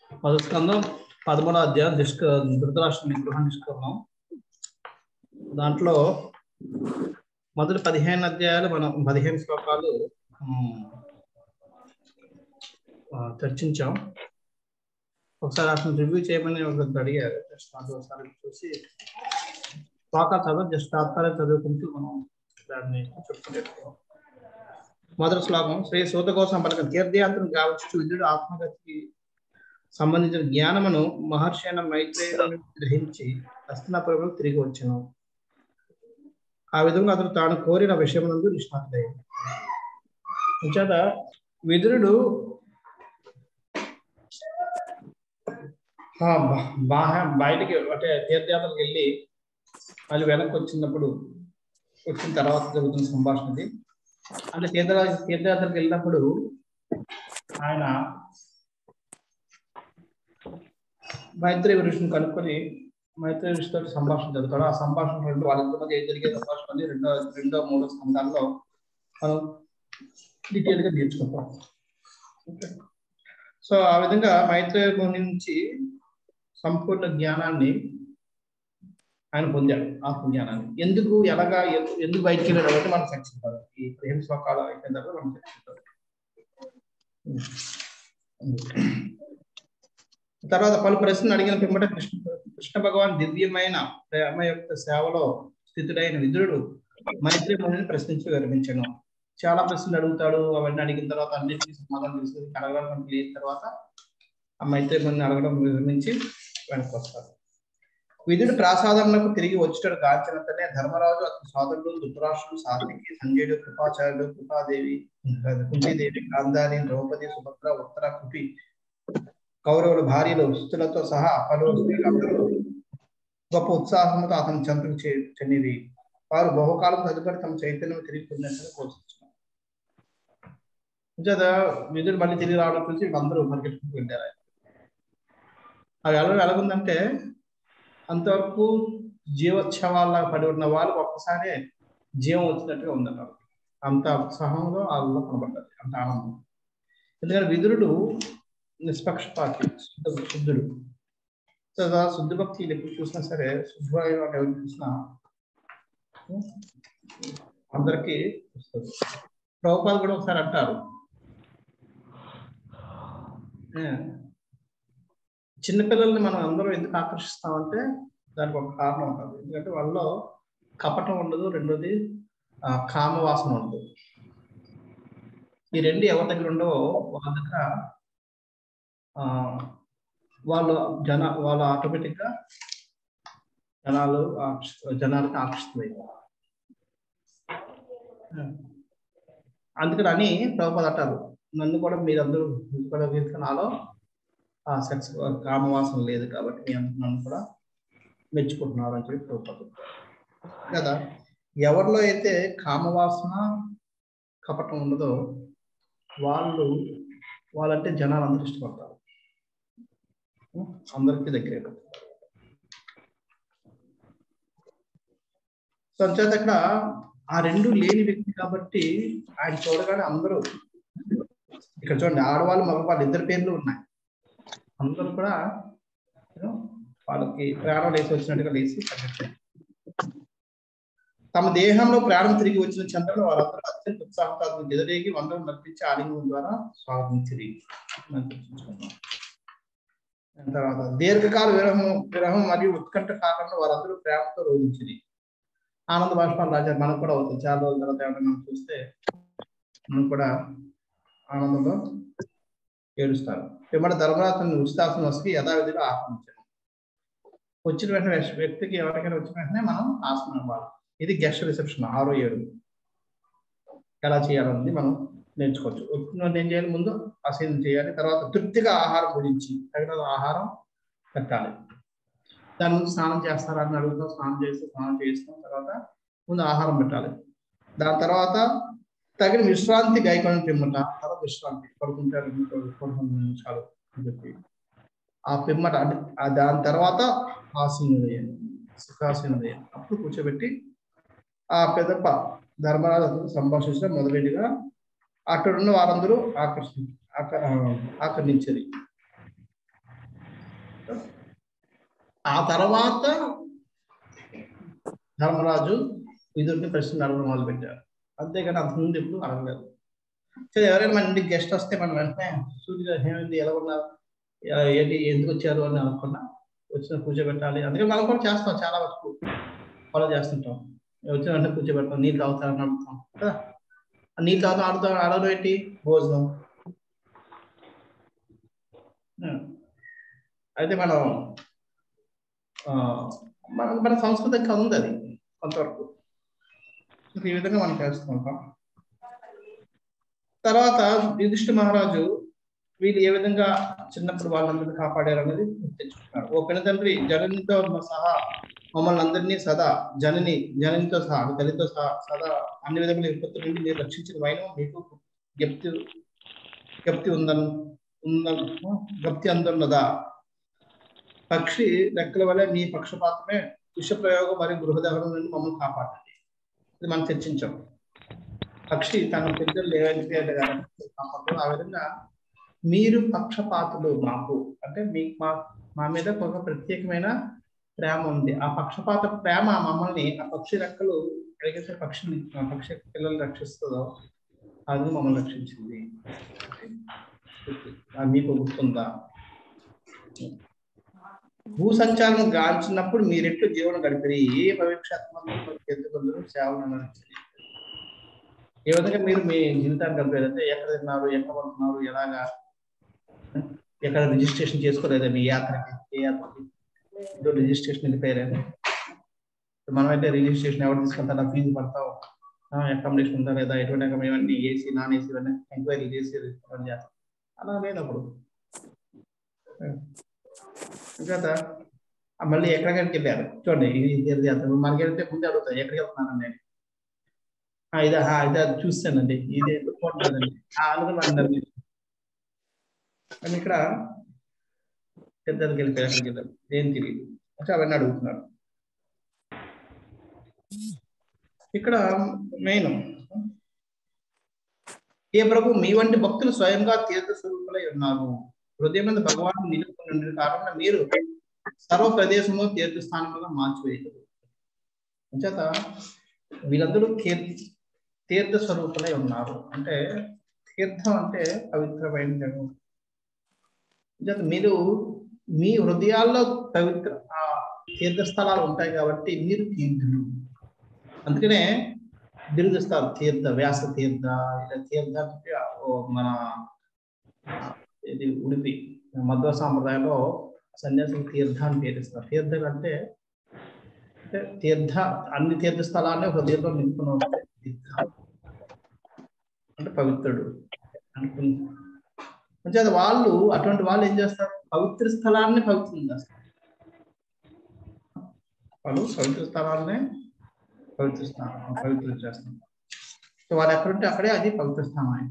మొదటి స్కందం పదమూడో అధ్యాయం నిష్క ధృతరాష్ట్ర నిగ్రహం నిష్కరణం దాంట్లో మొదటి పదిహేను అధ్యాయాలు మనం పదిహేను శ్లోకాలు ఉమ్, ఆ, చర్చించాం ఒకసారి అతను రివ్యూ చేయమని ఒకరికి అడిగారు జస్ట్ అది ఒకసారి చూసి శ్లోకాలు చదువు జస్ట్ తాత్కాలిక చదువుకుంటూ మనం దాన్ని చెప్పుకుంటాం మొదటి శ్లోకం శ్రీ సూత కోసం పలకం తీర్థయాత్ర కావచ్చు విద్యుడు ఆత్మగతికి సంబంధించిన జ్ఞానమును మహర్షి అయిన మైత్రేయులను గ్రహించి హస్తినాపురంలో తిరిగి వచ్చాను ఆ విధంగా అతను తాను కోరిన విషయం నందు నిష్ణాతుడయ్యాడు అంచేత విదురుడు ఆ, బా- బాహ- బయటికి అంటే తీర్థయాత్రలకు వెళ్ళి మళ్ళీ వెనక్కి వచ్చినప్పుడు వచ్చిన తర్వాత జరుగుతున్న సంభాషణ ఇది అంటే తీర్థ తీర్థయాత్రకు వెళ్ళినప్పుడు ఆయన మైత్రి ఋషిని కనుక్కొని మైత్రి ఋషితో సంభాషణ జరుగుతాడు ఆ సంభాషణ రెండు వాళ్ళిద్దరి మధ్య ఏం జరిగే సంభాషణ అని రెండో రెండో మూడో స్కందాల్లో మనం డీటెయిల్ గా నేర్చుకుంటాం సో ఆ విధంగా మైత్రి ముని నుంచి సంపూర్ణ జ్ఞానాన్ని ఆయన పొందాడు ఆత్మ జ్ఞానాన్ని ఎందుకు ఎలాగా ఎందు- ఎందుకు బయటికి వెళ్ళాడు అంటే మనం చర్చిస్తారు ఈ పదిహేను శ్లోకాలు అయిపోయిన తర్వాత మనం చర్చిస్తారు తర్వాత పలు ప్రశ్నలు అడిగిన పిమ్మట కృష్ణ కృష్ణ భగవాన్ దివ్యమైన ప్రేమయుక్త సేవలో స్థితుడైన విదురుడు మైత్రి మునిని ప్రశ్నించి విరమించాను చాలా ప్రశ్నలు అడుగుతాడు అవన్నీ అడిగిన తర్వాత అన్నిటికీ సమాధానం తెలుస్తుంది అడగడం లేని తర్వాత ఆ మైత్రి మునిని అడగడం విరమించి వెనక్కి వస్తాడు విధుడు ప్రాసాదములకు తిరిగి వచ్చేటడు కాంచినంతనే ధర్మరాజు అతని సోదరుడు ధృతరాష్ట్రుడు సాత్వికి సంజయుడు కృపాచార్యుడు కృపాదేవి కుంతీదేవి గాంధారి ద్రౌపది సుభద్ర ఉత్తర కుటి కౌరవుల భార్యలు స్థులతో సహా పలువురు స్త్రీలందరూ గొప్ప ఉత్సాహంతో అతని చెంతకు చే- చెందిరి వారు బహుకాలం తదుపరి తమ చైతన్యం తిరిగి పొందినట్టుగా ఘోషించారు అంచేత విధుడు మళ్ళీ తిరిగి రావడం గురించి అందరూ పరిగెట్టుకుంటూ వెళ్ళారు ఆయన. అవి ఎలా ఎలాగుందంటే అంతవరకు జీవోత్సవాల్లాగా పడి ఉన్న వాళ్ళు ఒక్కసారి జీవం వచ్చినట్టుగా ఉందన్నారు అంత ఉత్సాహంలో వాళ్ళలో కనబడ్డది అంత ఆనందం ఎందుకంటే విదురుడు నిష్పక్షపాతి శుద్ధ శుద్ధుడు సో ఆ శుద్ధ భక్తి ఎప్పుడు చూసినా సరే శుద్ధ ఎవరు చూసినా అందరికీ వస్తుంది ప్రభుపాలు కూడా ఒకసారి అంటారు ఏ, చిన్నపిల్లల్ని మనం అందరూ ఎందుకు ఆకర్షిస్తామంటే దానికి ఒక కారణం ఉంటుంది ఎందుకంటే వాళ్ళలో కపటం ఉండదు రెండోది ఆ, కామవాసన ఉండదు ఈ రెండు ఎవరి దగ్గర ఉండవో వాళ్ళ దగ్గర ఆ, వాళ్ళు జన వాళ్ళు ఆటోమేటిక్ గా జనాలు ఆకర్షి- జనాలకి ఆకర్షితున్నాయి అందుకని అని ప్రభుపాద అంటారు నన్ను కూడా మీరందరూ కూడా వీరికి నాలో ఆ సెక్స్ కామవాసన లేదు కాబట్టి మీ అందరూ నన్ను కూడా మెచ్చుకుంటున్నారు అని చెప్పి ప్రభుపాద కదా ఎవరిలో అయితే కామవాసన కపటం ఉండదో వాళ్ళు వాళ్ళంటే జనాలు అందరూ ఇష్టపడతారు అందరికీ దగ్గరే సో అంచేత అక్కడ ఆ రెండు లేని వ్యక్తి కాబట్టి ఆయన చూడగానే అందరూ ఇక్కడ చూడండి ఆడవాళ్ళు మగవాళ్ళు ఇద్దరు పేర్లు ఉన్నాయి అందరూ కూడా you know, వాళ్ళకి ప్రాణం లేచి వచ్చినట్టుగా లేచి పరిగెత్తారు. తమ దేహంలో ప్రాణం తిరిగి వచ్చిన చంద్రులు వాళ్ళందరూ అత్యంత ఉత్సాహంతో అతను ఎదురేగి వందలు నడిపించి ఆలింగం ద్వారా స్వాగతించిరి మనం చర్చించుకున్నాం. దాని తర్వాత దీర్ఘకాల విరహం విరహం మరియు ఉత్కంఠ కారణంగా వారందరూ ప్రేమతో రోధించింది ఆనంద బాష్పాలు రాజా మనకు కూడా అవుతుంది చాలా రోజుల తర్వాత ఎవరైనా మనం చూస్తే మనం కూడా ఆనందంలో ఏడుస్తారు పిమ్మట ధర్మరాత్రిని ఉచితాసనం వస్తే యథావిధిగా ఆహ్వానించాను వచ్చిన వెంటనే వ్యక్తి- వ్యక్తికి ఎవరికైనా వచ్చిన వెంటనే మనం ఆసనం ఇవ్వాలి ఇది గెస్ట్ రిసెప్షన్ ఆరో ఏడు ఎలా చేయాలన్నది మనం నేర్చుకోవచ్చు వచ్చిన వెంటనే ఏం చేయాలి ముందు ఆసనం చేయాలి తర్వాత తృప్తిగా ఆహారం గురించి తగిన ఆహారం పెట్టాలి దాని ముందు స్నానం చేస్తారా అని అడుగుతాం స్నానం చేస్తే స్నానం చేస్తాం తర్వాత ముందు ఆహారం పెట్టాలి దాని తర్వాత తగిన విశ్రాంతి గైకొని పిమ్మట తర్వాత విశ్రాంతి పడుకుంటే రెండు నిమిషాలు, పదకొండు నిమిషాలు అని చెప్పి ఆ పిమ్మట అంటే ఆ దాని తర్వాత ఆసీనుడయ్యాను సుఖాసీనుడయ్యాను అప్పుడు కూర్చోబెట్టి ఆ పెదప ధర్మరాజు సంభాషించడం మొదలైనగా అక్కడున్న వారందరూ ఆకర్షి ఆక- ఆ, ఆకర్షించేది ఆ తర్వాత ధర్మరాజు విదురుని ప్రశ్నలు అడగడం మొదలు పెట్టారు అంతేగాని అంతకుముందు ఎప్పుడు అడగలేదు సరే ఎవరైనా మన ఇంటికి గెస్ట్ వస్తే మనం వెంటనే సూర్యుగా ఏమైంది ఎలా ఉన్నారు ఎ- ఏంటి ఎందుకు వచ్చారు అని అనుకున్నా వచ్చిన కూర్చోబెట్టాలి అందుకే మనం కూడా చేస్తాం చాలా వరకు ఫాలో చేస్తుంటాం వచ్చిన వెంటనే కూర్చోబెడతాం నీళ్ళు తాగుతారని అడుగుతాం కదా ఆ నీళ్ళు తాగుతాం ఆడుతాం ఆడడం ఏంటి భోజనం ఆ. అయితే మనం ఆ, మన మన సంస్కృతి ఇంకా ఉంది అది కొంతవరకు ఇంకా ఈ విధంగా మనం చేస్తుంటాం తర్వాత యుధిష్ఠి మహారాజు వీళ్ళు ఏ విధంగా చిన్నప్పుడు వాళ్ళందరినీ కాపాడారు అనేది తెచ్చుకున్నారు ఓ పెన తండ్రి జననితో సహా మమ్మల్ని అందరినీ సదా జనని జననితో సహా అంటే తల్లితో సహా సదా అన్ని విధముల విపత్తు నుండి మీరు రక్షించిన వైనం మీకు గప్తి గప్తి ఉందన్ ఉందన్ గప్తి అందున్నదా పక్షి రెక్కల వల్ల మీ పక్షపాతమే విష ప్రయోగం మరియు గృహదహనం నుండి మమ్మల్ని కాపాడండి ఇది మనం చర్చించాం పక్షి తన పిల్లలు లేవని కాపాడు ఆ విధంగా మీరు పక్షపాతులు మాకు అంటే మీ మా మా మీద ఒక ప్రత్యేకమైన ప్రేమ ఉంది ఆ పక్షపాత ప్రేమ మమ్మల్ని ఆ పక్షి రెక్కలు ఎలాగైతే పక్షిని ఆ పక్షి పిల్లలు రక్షిస్తుందో అది మమ్మల్ని రక్షించింది అది మీకు గుర్తుందా భూ సంచారం గాంచినప్పుడు మీరెట్లు జీవనం గడిపిరి ఏ భవిష్యత్తు సేవలు అందించారు ఏ విధంగా మీరు మీ జీవితాన్ని గడిపారంటే ఎక్కడ తిన్నారు ఎక్కడ పడుతున్నారు ఎలాగా ఎక్కడ రిజిస్ట్రేషన్ చేసుకోలేదా మీ యాత్రకి ఏ యాత్రకి ఏదో రిజిస్ట్రేషన్ వెళ్ళిపోయారని మనమైతే రిజిస్ట్రేషన్ ఎవరు తీసుకుంటారా ఫీజు పడతావు అకామిడేషన్ ఉందా లేదా ఎటువంటి అకామిడేషన్ ఇవన్నీ ఏసీ నాన్ ఏసీ ఇవన్నీ ఎంక్వైరీ చేసి తీసుకుంటాం చేస్తాం అలా లేదు అప్పుడు తర్వాత ఆ మళ్ళీ ఎక్కడికి వెళ్ళారు చూడండి ఇది ఇది అతను మనకి వెళ్తే ముందే అడుగుతాయి ఎక్కడికి వెళ్తున్నానండి నేను ఆ, ఇదా ఆ, ఇదా చూస్తానండి ఇది అనుకుంటున్నానండి అనుకున్నాను కానీ ఇక్కడ పెద్దలకి వెళ్ళిపోయి ఎక్కడికి వెళ్ళారు ఏం తెలియదు అంటే అవన్నీ అడుగుతున్నాడు ఇక్కడ మెయిన్ ఏ ప్రభు మీ వంటి భక్తులు స్వయంగా తీర్థ స్వరూపులై ఉన్నారు హృదయం మీద భగవాన్ నిలుపుకున్న కారణంగా మీరు సర్వ ప్రదేశము తీర్థ స్థానముగా మార్చివేయరు అంచేత వీళ్ళందరూ కీర్- తీర్థ స్వరూపులై ఉన్నారు అంటే తీర్థం అంటే పవిత్రమైన జగం అంచేత మీరు మీ హృదయాల్లో పవిత్ర ఆ తీర్థ స్థలాలు ఉంటాయి కాబట్టి మీరు తీర్థులు అందుకనే బిరుదిస్తారు తీర్థ వ్యాస తీర్థ ఇలా తీర్థ అంటే ఓ మన ఇది ఉడిపి మధ్వ సాంప్రదాయంలో సన్యాసులు తీర్థ అని పేరుస్తారు తీర్థం అంటే అంటే తీర్థ అన్ని తీర్థ స్థలాన్ని హృదయంలో నింపుకుని ఉంటే తీర్థ అంటే పవిత్రుడు అనుకుని అంచేత వాళ్ళు అటువంటి వాళ్ళు ఏం చేస్తారు పవిత్ర స్థలాన్ని పవిత్రం చేస్తారు వాళ్ళు పవిత్ర స్థలాలనే పవిత్ర స్థానం పవిత్రం చేస్తారు సో వాళ్ళు ఎక్కడుంటే అక్కడే అది పవిత్ర స్థానం అయింది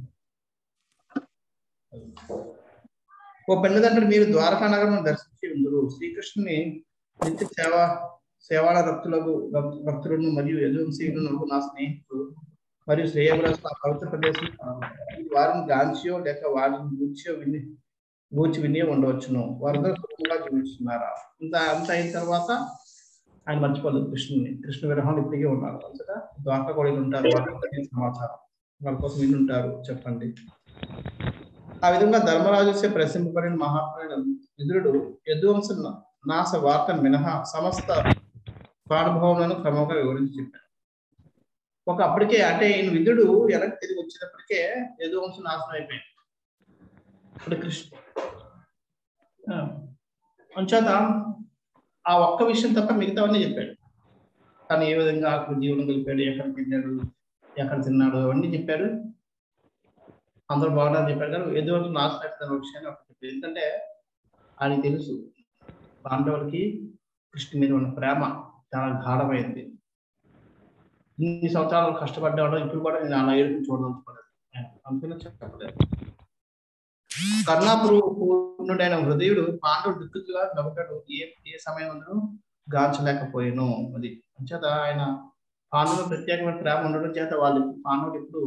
ఓ పెళ్ళదండ్రులు మీరు ద్వారకా నగరం దర్శించి ఉందరు శ్రీకృష్ణుని నిత్య సేవ సేవాల భక్తులకు భక్- భక్తులను మరియు యజువంశీయులను నా స్నేహితులు మరియు శ్రేయబుల పవిత్ర ప్రదేశం ఇది వారిని గాంచియో లేక వారిని గూర్చియో విని గూర్చి విని ఉండవచ్చును వారందరూ సుఖంగా జీవిస్తున్నారా ఇంత అంత అయిన తర్వాత ఆయన మర్చిపోలేదు కృష్ణుని కృష్ణ విరహం ఇప్పటికీ ఉన్నారు అంతగా ద్వారకా కూడా ఉంటారు వాళ్ళకి సమాచారం వాళ్ళ కోసం విని ఉంటారు చెప్పండి ఆ విధంగా ధర్మరాజు ప్రసింపబడిన మహాత్మైన విదురుడు యదువంశ నాశ వార్త మినహా సమస్త ప్రాణభవములను క్రమంగా వివరించి చెప్పాడు ఒక అప్పటికే అంటే ఈయన విదుడు వెనక్కి తిరిగి వచ్చినప్పటికే యదువంశం నాశనం అయిపోయింది ఇప్పుడు కృష్ణ ఆ, అంచేత ఆ ఒక్క విషయం తప్ప మిగతావన్నీ చెప్పాడు తను ఏ విధంగా అక్కడ జీవనం గడిపాడు ఎక్కడికి వెళ్ళాడు ఎక్కడ తిన్నాడు అవన్నీ చెప్పాడు అందరూ బాగున్నారని చెప్పాడు కానీ ఎదురు నాశనం అయిపోతున్న విషయాన్ని ఒకటి చెప్పాడు ఎందుకంటే ఆయనకి తెలుసు పాండవులకి కృష్ణ మీద ఉన్న ప్రేమ చాలా గాఢమైంది ఇన్ని సంవత్సరాలు కష్టపడ్డాడు ఇప్పుడు కూడా నేను అలా ఏడుపు చూడదలుచుకోలేదు అందుకనే చెప్పలేదు కర్ణాపురు పూర్ణుడైన హృదయుడు పాండవుడు దిక్కుగా నవ్వుతాడు ఏ ఏ సమయంలో గాంచలేకపోయాను అది అంచేత ఆయన పాండవులు ప్రత్యేకమైన ప్రేమ ఉండడం చేత వాళ్ళు పాండవుడు ఇప్పుడు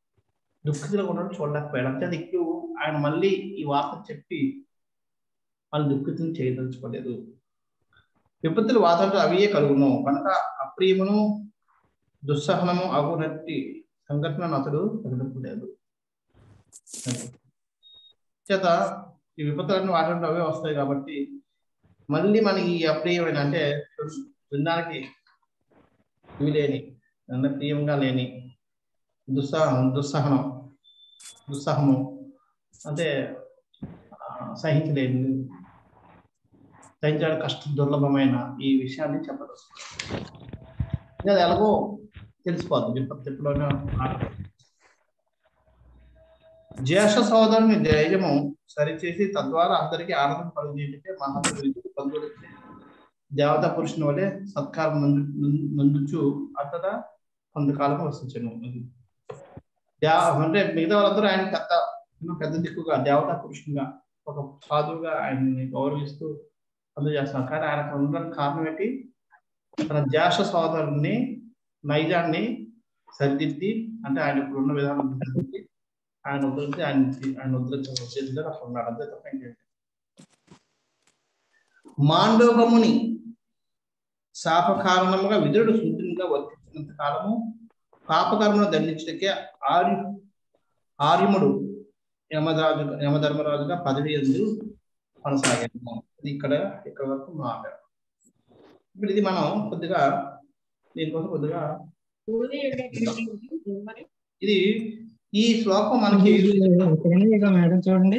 దుఃఖితులు ఉండడం చూడలేకపోయాడు అంచేత ఇప్పుడు ఆయన మళ్ళీ ఈ వార్త చెప్పి వాళ్ళు దుఃఖితం చేయదలుచుకోలేదు విపత్తులు వాతావరణం అవియే కలుగును కనుక అప్రియమును దుస్సహనము అగునట్టి సంఘటనను అతడు తగినప్పుడు చేత ఈ విపత్తులన్నీ వాతావరణం అవే వస్తాయి కాబట్టి మళ్ళీ మనకి ఈ అప్రియమైన అంటే వినడానికి వీలేని అన్న ప్రియంగా లేని దుస్సహం దుస్సహనం దుస్సహము అంటే ఆ, సహించలేని సహించడానికి కష్ట దుర్లభమైన ఈ విషయాన్ని చెప్పదు అది ఎలాగో తెలిసిపోతుంది విపత్తు ఎప్పుడైనా ఆగదు. జ్యేష్ఠ సోదరుని ధైర్యము సరిచేసి తద్వారా అందరికీ ఆనందం కలిగేటట్టే మహాత్ముడికి బంధువులకి దేవతా పురుషుని వలె సత్కారం నందు నందుచు అతడ కొంతకాలం వసించను దేవ అంటే మిగతా వాళ్ళందరూ ఆయన పెద్ద ఎన్నో పెద్ద దిక్కుగా దేవతా పురుషునిగా ఒక సాధువుగా ఆయన్ని గౌరవిస్తూ అందజేస్తున్నారు కానీ ఆయనకు ఉండడానికి కారణం ఏంటి తన జ్యేష్ఠ సోదరుని నైజాన్ని సరిదిద్ది అంటే ఆయన ఇప్పుడు ఉన్న విధానం సరిదిద్ది ఆయన ఉద్ధరించి ఆయన ఆయన ఉద్ధరించిన ఉద్దేశంలో అక్కడ ఉన్నాడు అంతే తప్ప ఇంకేంటి మాండోగముని శాప కారణముగా విదురుడు సుందరంగా వర్తించినంత కాలము పాపకర్మను దండించడానికే ఆర్య ఆర్యముడు యమరాజు యమధర్మరాజుగా పదవి ఎందు కొనసాగాను ఇది ఇక్కడ ఇక్కడ వరకు మాట ఇప్పుడు ఇది మనం కొద్దిగా దీనికోసం కొద్దిగా ఇది ఈ శ్లోకం మనకి మేడం చూడండి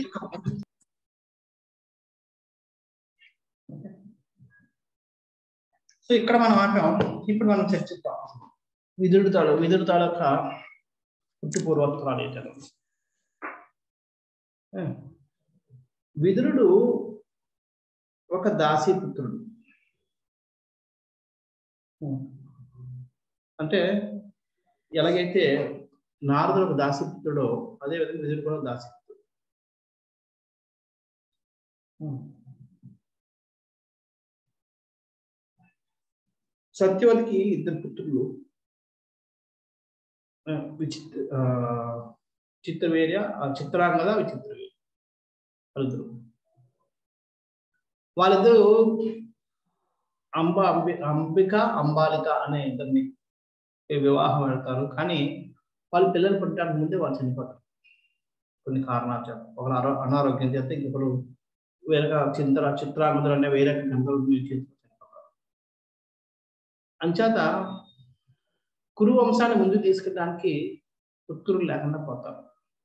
సో ఇక్కడ మనం ఆపాం ఇప్పుడు మనం చర్చిద్దాం విదురుడు తాడు విదురు తాలూక పుట్టి పూర్వోత్తరాలు ఏంటని ఏ, విదురుడు ఒక దాసీపుత్రుడు ఉం. అంటే ఎలాగైతే నారదుడు ఒక దాసీపుత్రుడో అదే విధంగా విదురుడు కూడా ఒక దాసీపుత్రుడు ఉం. సత్యవతికి ఇద్దరు పుత్రులు ఆ, విచిత్ర ఆ, చిత్రవేర్య ఆ, చిత్రాంగద విచిత్రవేర్య వాళ్ళిద్దరు వాళ్ళిద్దరు అంబ అంబి అంబిక అంబాలిక అనే ఇద్దరిని వివాహం పెడతారు కానీ వాళ్ళ పిల్లలు పుట్టడానికి ముందే వాళ్ళు చనిపోతారు కొన్ని కారణాల చేత ఒకరు అరో అనారోగ్యం చేత ఇంకొకరు వేరొక చిత్ర చిత్రాంగదులు అనే వేరే గంధర్వులు చేతితో చనిపోతారు అంచేత కురు వంశాన్ని ముందు తీసుకెళ్ళడానికి పుత్రులు లేకుండా పోతారు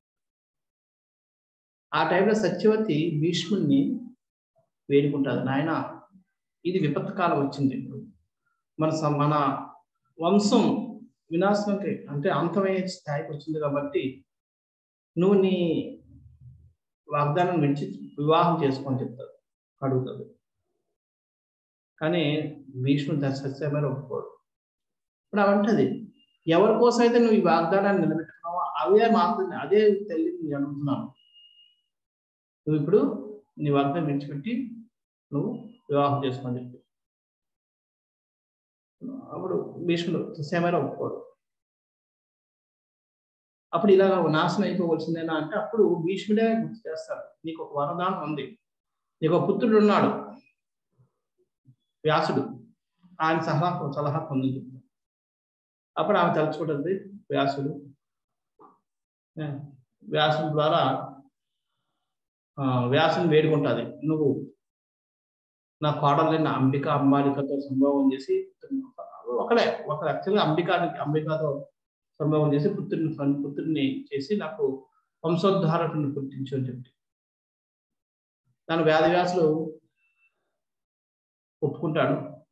ఆ టైంలో సత్యవతి భీష్ముడిని వేడుకుంటారు నాయన ఇది విపత్తు కాలం వచ్చింది ఇప్పుడు మన స- మన వంశం వినాశనంకి అంటే అంతమయ్యే స్థాయికి వచ్చింది కాబట్టి నువ్వు నీ వాగ్దానం విడిచి వివాహం చేసుకొని చెప్తారు అడుగుతాడు కానీ భీష్ముడు సత్యమైన ఒప్పుకోడు ఇప్పుడు అవంటది ఎవరి కోసం అయితే నువ్వు ఈ వాగ్దానాన్ని నిలబెట్టుకున్నావో అవే మాత్రమే అదే తల్లి నేను అడుగుతున్నాను నువ్వు ఇప్పుడు నీ వాగ్దానం విడిచిపెట్టి నువ్వు వివాహం చేసుకొని చెప్పి అప్పుడు భీష్ముడు సత్యమైన ఒప్పుకోడు అప్పుడు ఇలా నాశనం అయిపోవలసిందేనా అంటే అప్పుడు భీష్ముడే గుర్తు చేస్తాడు నీకు ఒక వరదానం ఉంది నీకు ఒక పుత్రుడు ఉన్నాడు వ్యాసుడు ఆయన సలహా సలహా పొందింది అప్పుడు ఆమె తలుచుకుంటుంది వ్యాసుడు ఏ, వ్యాసుడి ద్వారా ఆ, వ్యాసుని వేడుకుంటుంది నువ్వు నా కోడలైన అంబిక అంబాలికతో సంభోగం చేసి ఒకడే ఒక యాక్చువల్గా అంబికానికి అంబికతో సంభోగం చేసి పుత్రుని పుత్రుడిని చేసి నాకు వంశోద్ధారకుని పుట్టించు అని చెప్పి దాని వ్యాధివ్యాసులు ఒప్పుకుంటాడు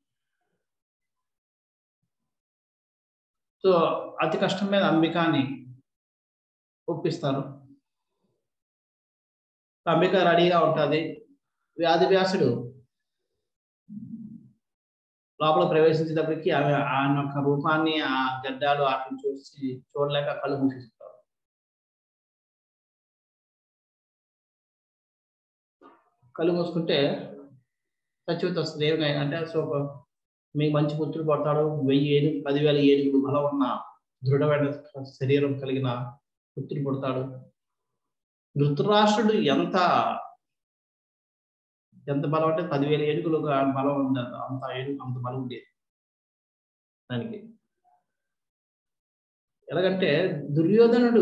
సో అతి కష్టం మీద అంబికాని ఒప్పిస్తారు అంబిక రెడీగా ఉంటుంది వ్యాధి వ్యాసుడు లోపల ప్రవేశించేటప్పటికి ఆమె ఆయన యొక్క రూపాన్ని ఆ గడ్డాలు వాటిని చూసి చూడలేక కళ్ళు మూసేస్తారు కళ్ళు మూసుకుంటే సచివత వస్తుంది ఏమి అంటే సో మీకు మంచి పుత్రుడు పడతాడు వెయ్యి ఏనుగు పదివేల ఏనుగులు బలం ఉన్న దృఢమైన శరీరం కలిగిన పుత్రుడు పుడతాడు ధృతరాష్ట్రుడు ఎంత ఎంత బలం అంటే పదివేల ఏనుగులు ఒక బలం ఉంది అంత ఏనుగు అంత బలం ఉండేది దానికి ఎలాగంటే దుర్యోధనుడు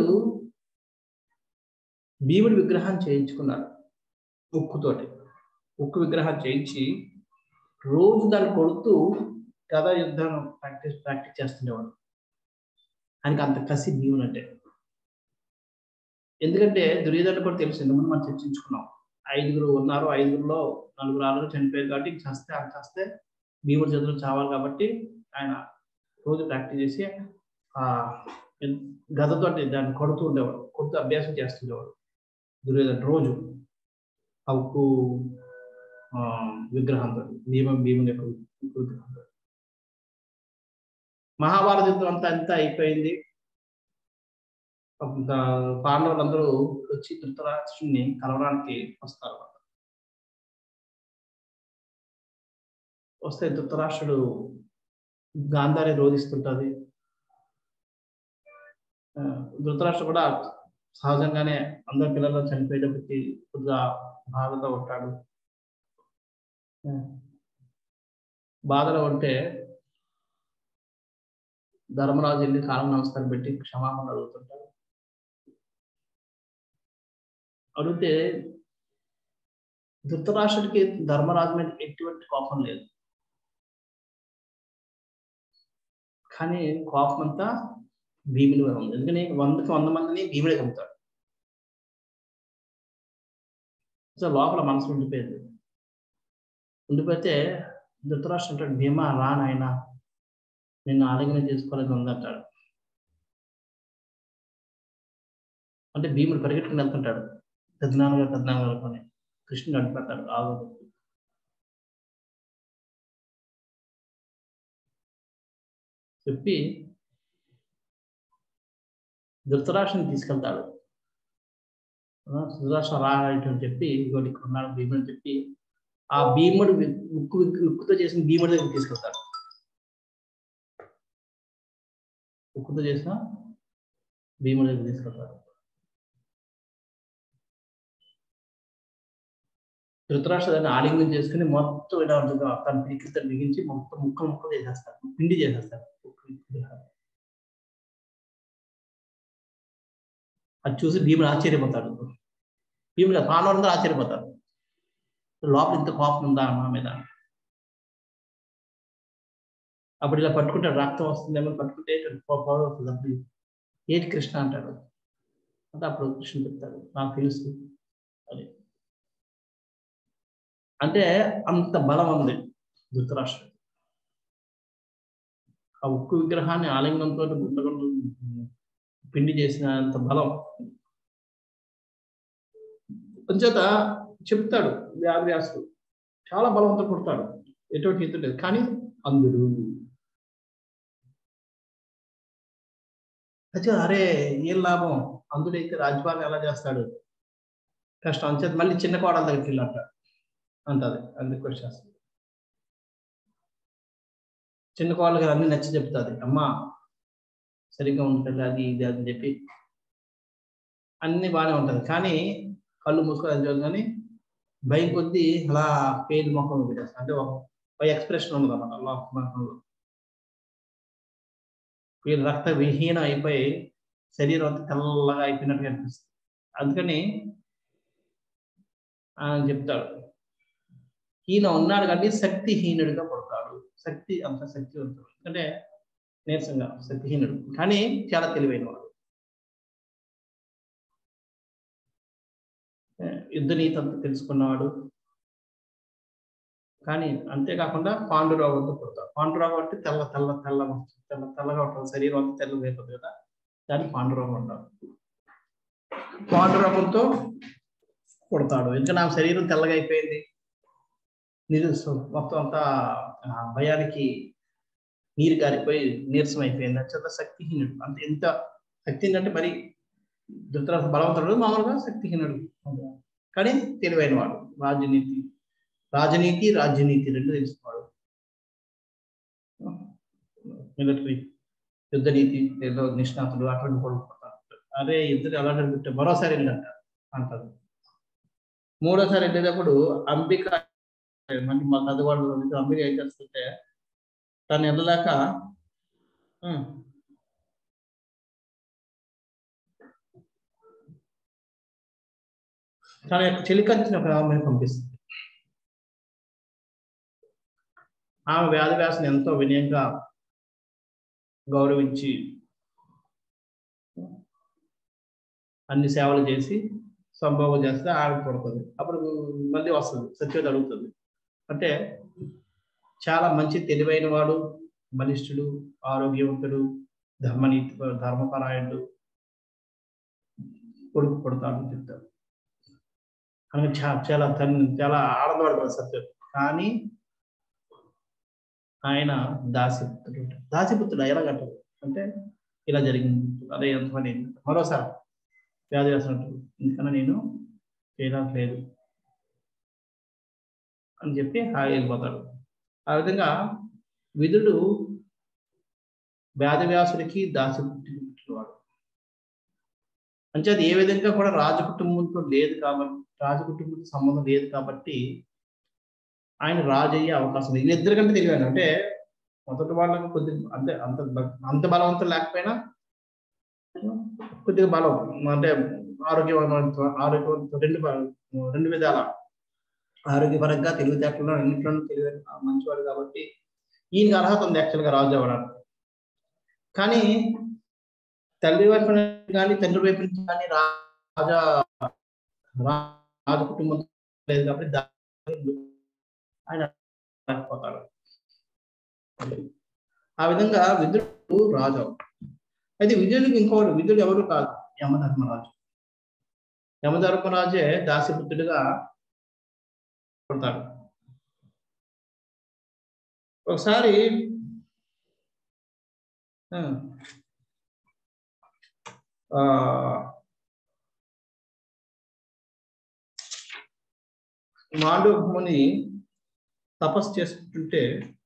భీముడి విగ్రహం చేయించుకున్నాడు ఉక్కుతోటి ఉక్కు విగ్రహం చేయించి రోజు దాన్ని కొడుతూ కథ యుద్ధం ప్రాక్టీస్ ప్రాక్టీస్ చేస్తుండేవాడు ఆయనకి అంత కసి భీముడు అంటే ఎందుకంటే దుర్యోధన కూడా తెలుసు ఎందుకంటే మనం చర్చించుకున్నాం ఐదుగురు ఉన్నారు ఐదుగురులో నలుగురు ఆరుగురు చనిపోయారు కాబట్టి ఇంక చస్తే అంత చస్తే భీముడి చేతులు చావాలి కాబట్టి ఆయన రోజు ప్రాక్టీస్ చేసి ఆ గదతోటి దాన్ని కొడుతూ ఉండేవాడు కొడుతూ అభ్యాసం చేస్తుండేవాడు దుర్యోధన రోజు ఆ ఉక్కు విగ్రహంతో భీమ భీముని యొక్క ఉక్కు విగ్రహంతో మహాభారత యుద్ధం అంతా అంతా అయిపోయింది పాండవులందరూ వచ్చి ధృతరాష్ట్రుని కలవడానికి వస్తారు వస్తే ధృతరాష్ట్రుడు గాంధారి రోధిస్తుంటది ధృతరాష్ట్రుడు కూడా సహజంగానే అందరి పిల్లలు చనిపోయేటప్పటికి కొద్దిగా బాధతో ఉంటాడు బాధలో ఉంటే ధర్మరాజు వెళ్ళి కాలం నమస్కారం పెట్టి క్షమాపణ అడుగుతుంటాడు అడిగితే ధృతరాష్ట్రుడికి ధర్మరాజు మీద ఎటువంటి కోపం లేదు కానీ కోపం అంతా భీముడి మీద ఉంది ఎందుకని వందకి వంద మందిని భీముడే చంపుతాడు సో లోపల మనసు ఉండిపోయింది ఉండిపోతే ధృతరాష్ట్రం అంటాడు భీమా రా నాయన నిన్ను ఆలింగనం చేసుకోవాలని ఉందంటాడు అంటే భీముడు పరిగెట్టుకుని వెళ్తుంటాడు పెద్దనాన్నగారు పెద్దనాన్నగారు అనుకుని కృష్ణుడు అడ్డుపెడతాడు ఆవు చెప్పి ధృతరాష్ట్రం తీసుకెళ్తాడు ధృతరాష్ట్రం రా అని చెప్పి ఇగోటి ఇక్కడ ఉన్నాడు భీముడు అని చెప్పి ఆ భీముడు ఉక్కు ఉక్కుతో చేసిన భీముడి దగ్గర తీసుకెళ్తాడు ఉక్కుతో చేసిన భీముడి దగ్గర తీసుకెళ్తాడు ధృతరాష్ట్ర దాన్ని ఆలింగనం చేసుకుని మొత్తం ఇలా ఉంటుంది తన పిడికితో బిగించి మొత్తం ముక్కలు ముక్కలు చేసేస్తాడు పిండి చేసేస్తాడు అది చూసి భీముడు ఆశ్చర్యపోతాడు భీముడు పాండవులందరూ ఆశ్చర్యపోతారు లోపల ఇంత కోపం ఉందా మా మీద అప్పుడు ఇలా పట్టుకుంటాడు రక్తం వస్తుందేమో పట్టుకుంటే పవర్ వస్తుంది అప్పుడు ఏంటి కృష్ణ అంటాడు అంటే అప్పుడు కృష్ణ చెప్తాడు నాకు తెలుసు అది అంటే అంత బలం ఉంది ధృతరాష్ట్రం ఆ ఉక్కు విగ్రహాన్ని ఆలింగంతో గుండగుండు పిండి చేసిన అంత బలం అంచేత చెప్తాడు వ్యాసుడు చాలా బలవంతం కొడతాడు ఎటువంటి హితం లేదు కానీ అందుడు అయితే అరే ఏం లాభం అందుడైతే రాజ్యపాలన ఎలా చేస్తాడు కష్టం అంచేత మళ్ళీ చిన్న కోడల దగ్గరికి వెళ్ళంట అంటది అది రిక్వెస్ట్ చేస్తుంది చిన్న కోళ్ళకి అన్ని నచ్చి చెప్తుంది అమ్మా సరిగ్గా ఉంటుంది అది ఇది అని చెప్పి అన్ని బాగానే ఉంటుంది కానీ కళ్ళు మూసుకొని కానీ భయం కొద్దీ అలా పేరు ముఖం పెట్టేస్తాను అంటే ఒక ఎక్స్ప్రెషన్ ఉండదు అన్నమాట అలా ముఖంలో వీళ్ళు రక్త విహీనం అయిపోయి శరీరం అంతా తెల్లగా అయిపోయినట్టుగా అనిపిస్తుంది అందుకని ఆయన చెప్తాడు ఈయన ఉన్నాడు కానీ శక్తిహీనుడిగా పడతాడు శక్తి అంత శక్తివంతుడు ఎందుకంటే నీరసంగా శక్తిహీనుడు కానీ చాలా తెలివైన వాడు యుద్ధ నీతి అంతా తెలుసుకున్నవాడు కానీ అంతేకాకుండా పాండురావుతో పుడతాడు పాండురావు అంటే తెల్ల తెల్ల తెల్ల తెల్ల తెల్లగా ఉంటుంది శరీరం అంతా తెల్లగా అయిపోతుంది కదా దాన్ని పాండురావు అంటారు పాండురావుతో పుడతాడు ఇంకా నా శరీరం తెల్లగా అయిపోయింది నీరు మొత్తం అంతా భయానికి నీరు గారిపోయి నీరసం అయిపోయింది అంత శక్తిహీనుడు అంత ఎంత శక్తి అంటే మరి ధృతరాష్ట్ర బలవంతుడు మామూలుగా శక్తిహీనుడు కానీ తెలివైన వాడు రాజనీతి రాజనీతి రాజ్యనీతి రెండు తెలుసుకోవాడు మిలిటరీ యుద్ధ నీతి ఏదో నిష్ణాతుడు అటువంటి కొడుకుంటారు అరే ఇద్దరు అలాంటి అనుకుంటే మరోసారి వెళ్ళంట అంటారు మూడోసారి వెళ్ళేటప్పుడు అంబిక మంచి మా పెద్దవాళ్ళు అమ్మిడి ఏం చేస్తుంటే తను వెళ్ళలేక ఉం, తన యొక్క చెలికంచిన ఒక ఆమెను పంపిస్తుంది ఆమె వ్యాధి వ్యాసను ఎంతో వినయంగా గౌరవించి అన్ని సేవలు చేసి సంభోగం చేస్తే ఆవిడ పడుతుంది అప్పుడు మళ్ళీ వస్తుంది సత్యవతి అడుగుతుంది అంటే చాలా మంచి తెలివైన వాడు బలిష్ఠుడు ఆరోగ్యవంతుడు ధర్మనీతి ధర్మపరాయణుడు కొడుకు కొడతాడు అని చెప్తాడు కనుక చా- చాలా తను చాలా ఆనందపడతాడు సత్యం కానీ ఆయన దాసిపుత్రుడు దాసిపుత్రుడు ఎలా కట్టదు అంటే ఇలా జరిగింది అదే ఎంత పని అయింది. మరోసారి వ్యాధి వేసినట్టు ఎందుకన్నా నేను చేయడానికి లేదు అని చెప్పి హాయి వెళ్ళిపోతాడు ఆ విధంగా విధుడు వ్యాధి వ్యాసుడికి దాసిపుట్టినవాడు అంటే అది ఏ విధంగా కూడా రాజ కుటుంబంతో లేదు కాబట్టి రాజ కుటుంబంతో సంబంధం లేదు కాబట్టి ఆయన రాజు అయ్యే అవకాశం ఉంది వీళ్ళిద్దరి కంటే తెలియదు అంటే మొదటి వాళ్ళకి కొద్ది అంటే అంత బ- అంత బలవంతం లేకపోయినా కొద్దిగా బలం అంటే ఆరోగ్యవంత ఆరోగ్యవంత రెండు బ- రెండు విధాల ఆరోగ్యపరంగా తెలివితేటలు అన్నింటిలోనూ తెలివి మంచివాడు కాబట్టి ఈయనకి అర్హత ఉంది యాక్చువల్గా రాజు అవ్వడానికి కానీ తల్లి వైపు నుంచి కానీ తండ్రి వైపు నుంచి కానీ రాజా రా- రాజ కుటుంబం లేదు కాబట్టి దా- ఆయన లేకపోతాడు ఆ విధంగా విదురుడు రాజు అయితే విజయుడికి ఇంకోడు విధుడు ఎవరు కాదు యమధర్మరాజు యమధర్మరాజే దాసిపుత్రుడిగా పుడతాడు ఒకసారి ఆ, ఆ, మాండవముని తపస్సు చేసుకుంటుంటే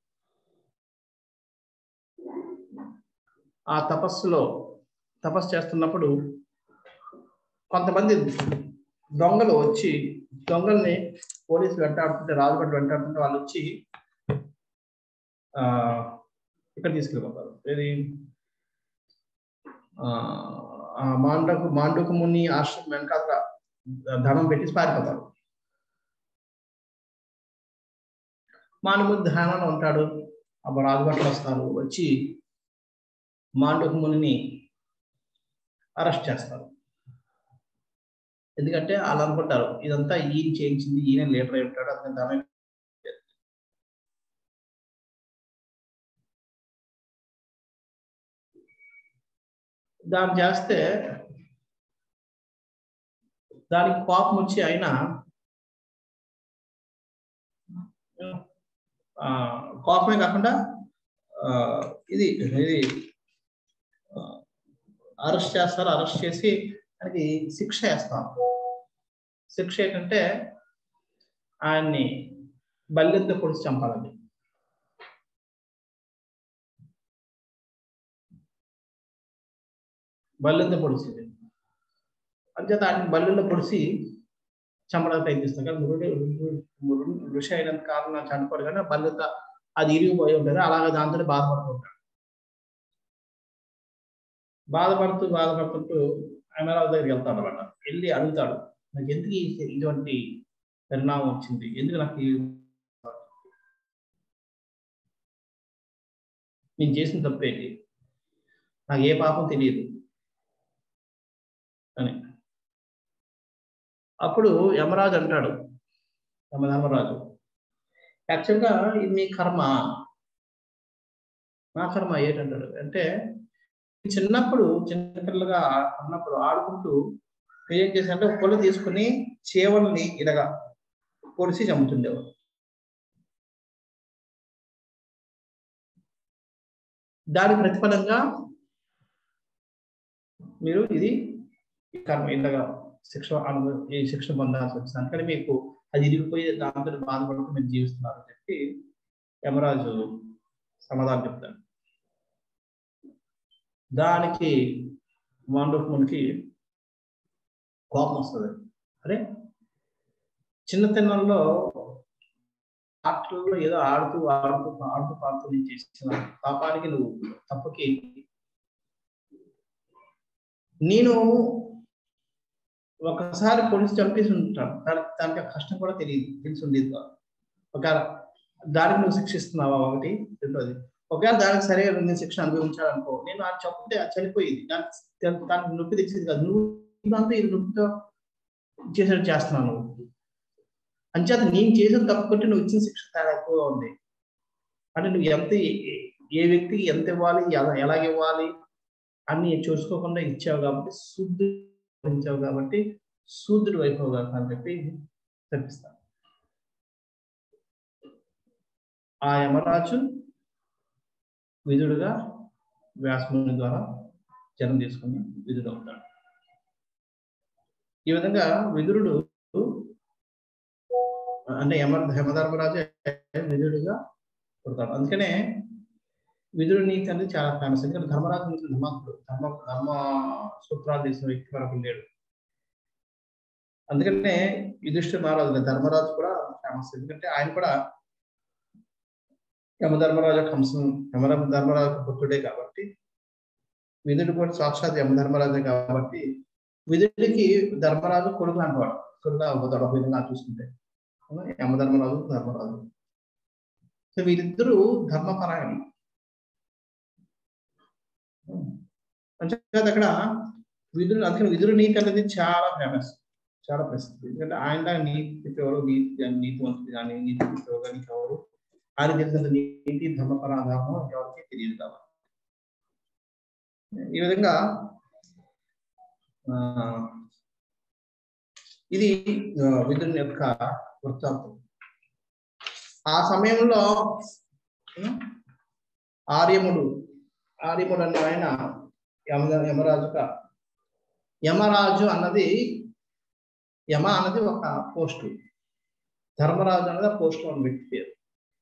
ఆ తపస్సులో తపస్సు చేస్తున్నప్పుడు కొంతమంది దొంగలు వచ్చి దొంగల్ని పోలీసులు వెంటాడుతుంటే రాజుపట్టి వెంటాడుతుంటే వాళ్ళు వచ్చి ఆ ఇక్కడ తీసుకెళ్ళిపోతారు ఏది ఆ ఆ మాండకు మాండకు ముని ఆశ్రమం వెనకాల ధనం పెట్టి పారిపోతారు మానవుడు ధ్యానంలో ఉంటాడు అప్పుడు రాజభట్లు వస్తారు వచ్చి మాండకు మునిని అరెస్ట్ చేస్తారు ఎందుకంటే వాళ్ళు అనుకుంటారు ఇదంతా ఈయన చేయించింది ఈయన లీడర్ అయి ఉంటాడు అతని ధనం దాన్ని చేస్తే దానికి కోపం వచ్చి ఆయన ఆ, కోపమే కాకుండా ఆ, ఇది ఇది అరెస్ట్ చేస్తారు అరెస్ట్ చేసి ఆయనకి శిక్ష వేస్తారు శిక్ష ఏంటంటే ఆయన్ని బల్లెంతో పొడిచి చంపాలండి బల్లెంతో పొడిచింది అంచేత ఆయన బల్లెల్లో పొడిచి చంపడానికి ప్రయత్నిస్తాం కానీ మురుడు మురుడు ఋషి అయినంత కారణం చనిపోరు కానీ బల్లెత అది ఇరిగిపోయి ఉంటుంది అలాగే దాంతో బాధపడుతూ ఉంటాడు బాధపడుతూ బాధపడుతుంటూ అమరావతి దగ్గరికి వెళ్తాడు అనమాట వెళ్ళి అడుగుతాడు నాకు ఎందుకు ఈ- ఇటువంటి పరిణామం వచ్చింది ఎందుకు నాకు ఈ- నేను చేసిన తప్పేంటి నాకు ఏ పాపం తెలియదు అని అప్పుడు యమరాజు అంటాడు యమధర్మరాజు యాక్చువల్గా ఇది మీ కర్మ నా కర్మ ఏంటంటాడు అంటే చిన్నప్పుడు చిన్నపిల్లగా ఉన్నప్పుడు ఆడుకుంటూ ఏం చేశారంటే ఒక పొల తీసుకుని చేవల్ని ఇలాగా పొడిచి చంపుతుండేవారు దాని ప్రతిఫలంగా మీరు ఇది ఈ కర్మ ఇలాగా శిక్ష అను ఈ శిక్ష పొందాల్సి వచ్చింది అందుకని మీకు అది ఇరిగిపోయి దాంతో బాధపడుతూ మీరు జీవిస్తున్నారు అని చెప్పి యమరాజు సమాధానం చెప్తాడు దానికి మాండవమునికి కోపం వస్తుంది అరే చిన్నతనంలో ఆటల్లో ఏదో ఆడుతూ ఆడుతూ ఆడుతూ పాడుతూ నేను చేసిన పాపానికి నువ్వు తప్పుకి నేను ఒకసారి పోలీసు చంపేసి ఉంటాను దానికి దానికి ఆ కష్టం కూడా తెలియదు తెలిసి ఉండేది కాదు. ఒక దానికి నువ్వు శిక్షిస్తున్నావా ఒకటి రెండోది ఒకవేళ దానికి సరే నేను శిక్ష అనుభవించాలనుకో నేను ఆ చంపితే అది చనిపోయింది దానికి దానికి నొప్పి తెచ్చేది కాదు నువ్వు ఇదంతా ఇది నొప్పితో చేసేట్టు చేస్తున్నావు నువ్వు అంచేత నేను చేసిన తప్పు కంటే నువ్వు ఇచ్చిన శిక్ష తేడా ఎక్కువగా ఉంది అంటే నువ్వు ఎంత ఏ- ఏ వ్యక్తికి ఎంత ఇవ్వాలి ఎలా ఎలాగ ఇవ్వాలి అన్ని చూసుకోకుండా ఇచ్చావు కాబట్టి శుద్ధి ఇచ్చావు కాబట్టి శూద్రుడు అయిపోవు కదా అని చెప్పి తెప్పిస్తాను ఆ యమరాజు విధుడుగా వ్యాసముని ద్వారా జన్మ తీసుకుని విధుడు అవుతాడు ఈ విధంగా విదురుడు అంటే యమ యమధర్మరాజు విధుడుగా పుడతాడు అందుకనే విదురుడు నీతి అనేది చాలా ఫేమస్ ఎందుకంటే ధర్మరాజు నీతి ధర్మాత్ముడు ధర్మ ధర్మ సూత్రాలు తీసిన వ్యక్తి మనకు లేడు అందుకనే యుధిష్ఠిర మహారాజు ధర్మరాజు కూడా ఫేమస్ ఎందుకంటే ఆయన కూడా యమధర్మరాజు కంసం యమ ధర్మరాజు పుత్రుడే కాబట్టి విధుడు కూడా సాక్షాత్ యమధర్మరాజే కాబట్టి విధుడికి ధర్మరాజు కొడుకు అంటాడు కొడుకు అవుతాడు ఒక విధంగా చూసుకుంటే యమధర్మరాజు ధర్మరాజు సో వీరిద్దరూ ధర్మపరాయణులు అంతేకాదు అక్కడ విధుడు అందుకని విధుడు నీతి అనేది చాలా ఫేమస్ చాలా ప్రసిద్ధి ఎందుకంటే ఆయన నీతి ఎవరు నీతి నీతివంతుడు కానీ నీతి కానీ ఎవరు ఆయన తెలిసినంత నీతి ధర్మపరాధారం ఎవరికి తెలియదు కాబట్టి ఈ విధంగా ఆ, ఇది ఆ, విదురుని యొక్క వృత్తాంతం ఆ సమయంలో ఉం, ఆర్యముడు ఆర్యముడు అన్న ఆయన యమ యమరాజుగా యమరాజు అన్నది యమ అన్నది ఒక పోస్టు ధర్మరాజు అన్నది ఆ పోస్ట్ ఉన్న వ్యక్తి పేరు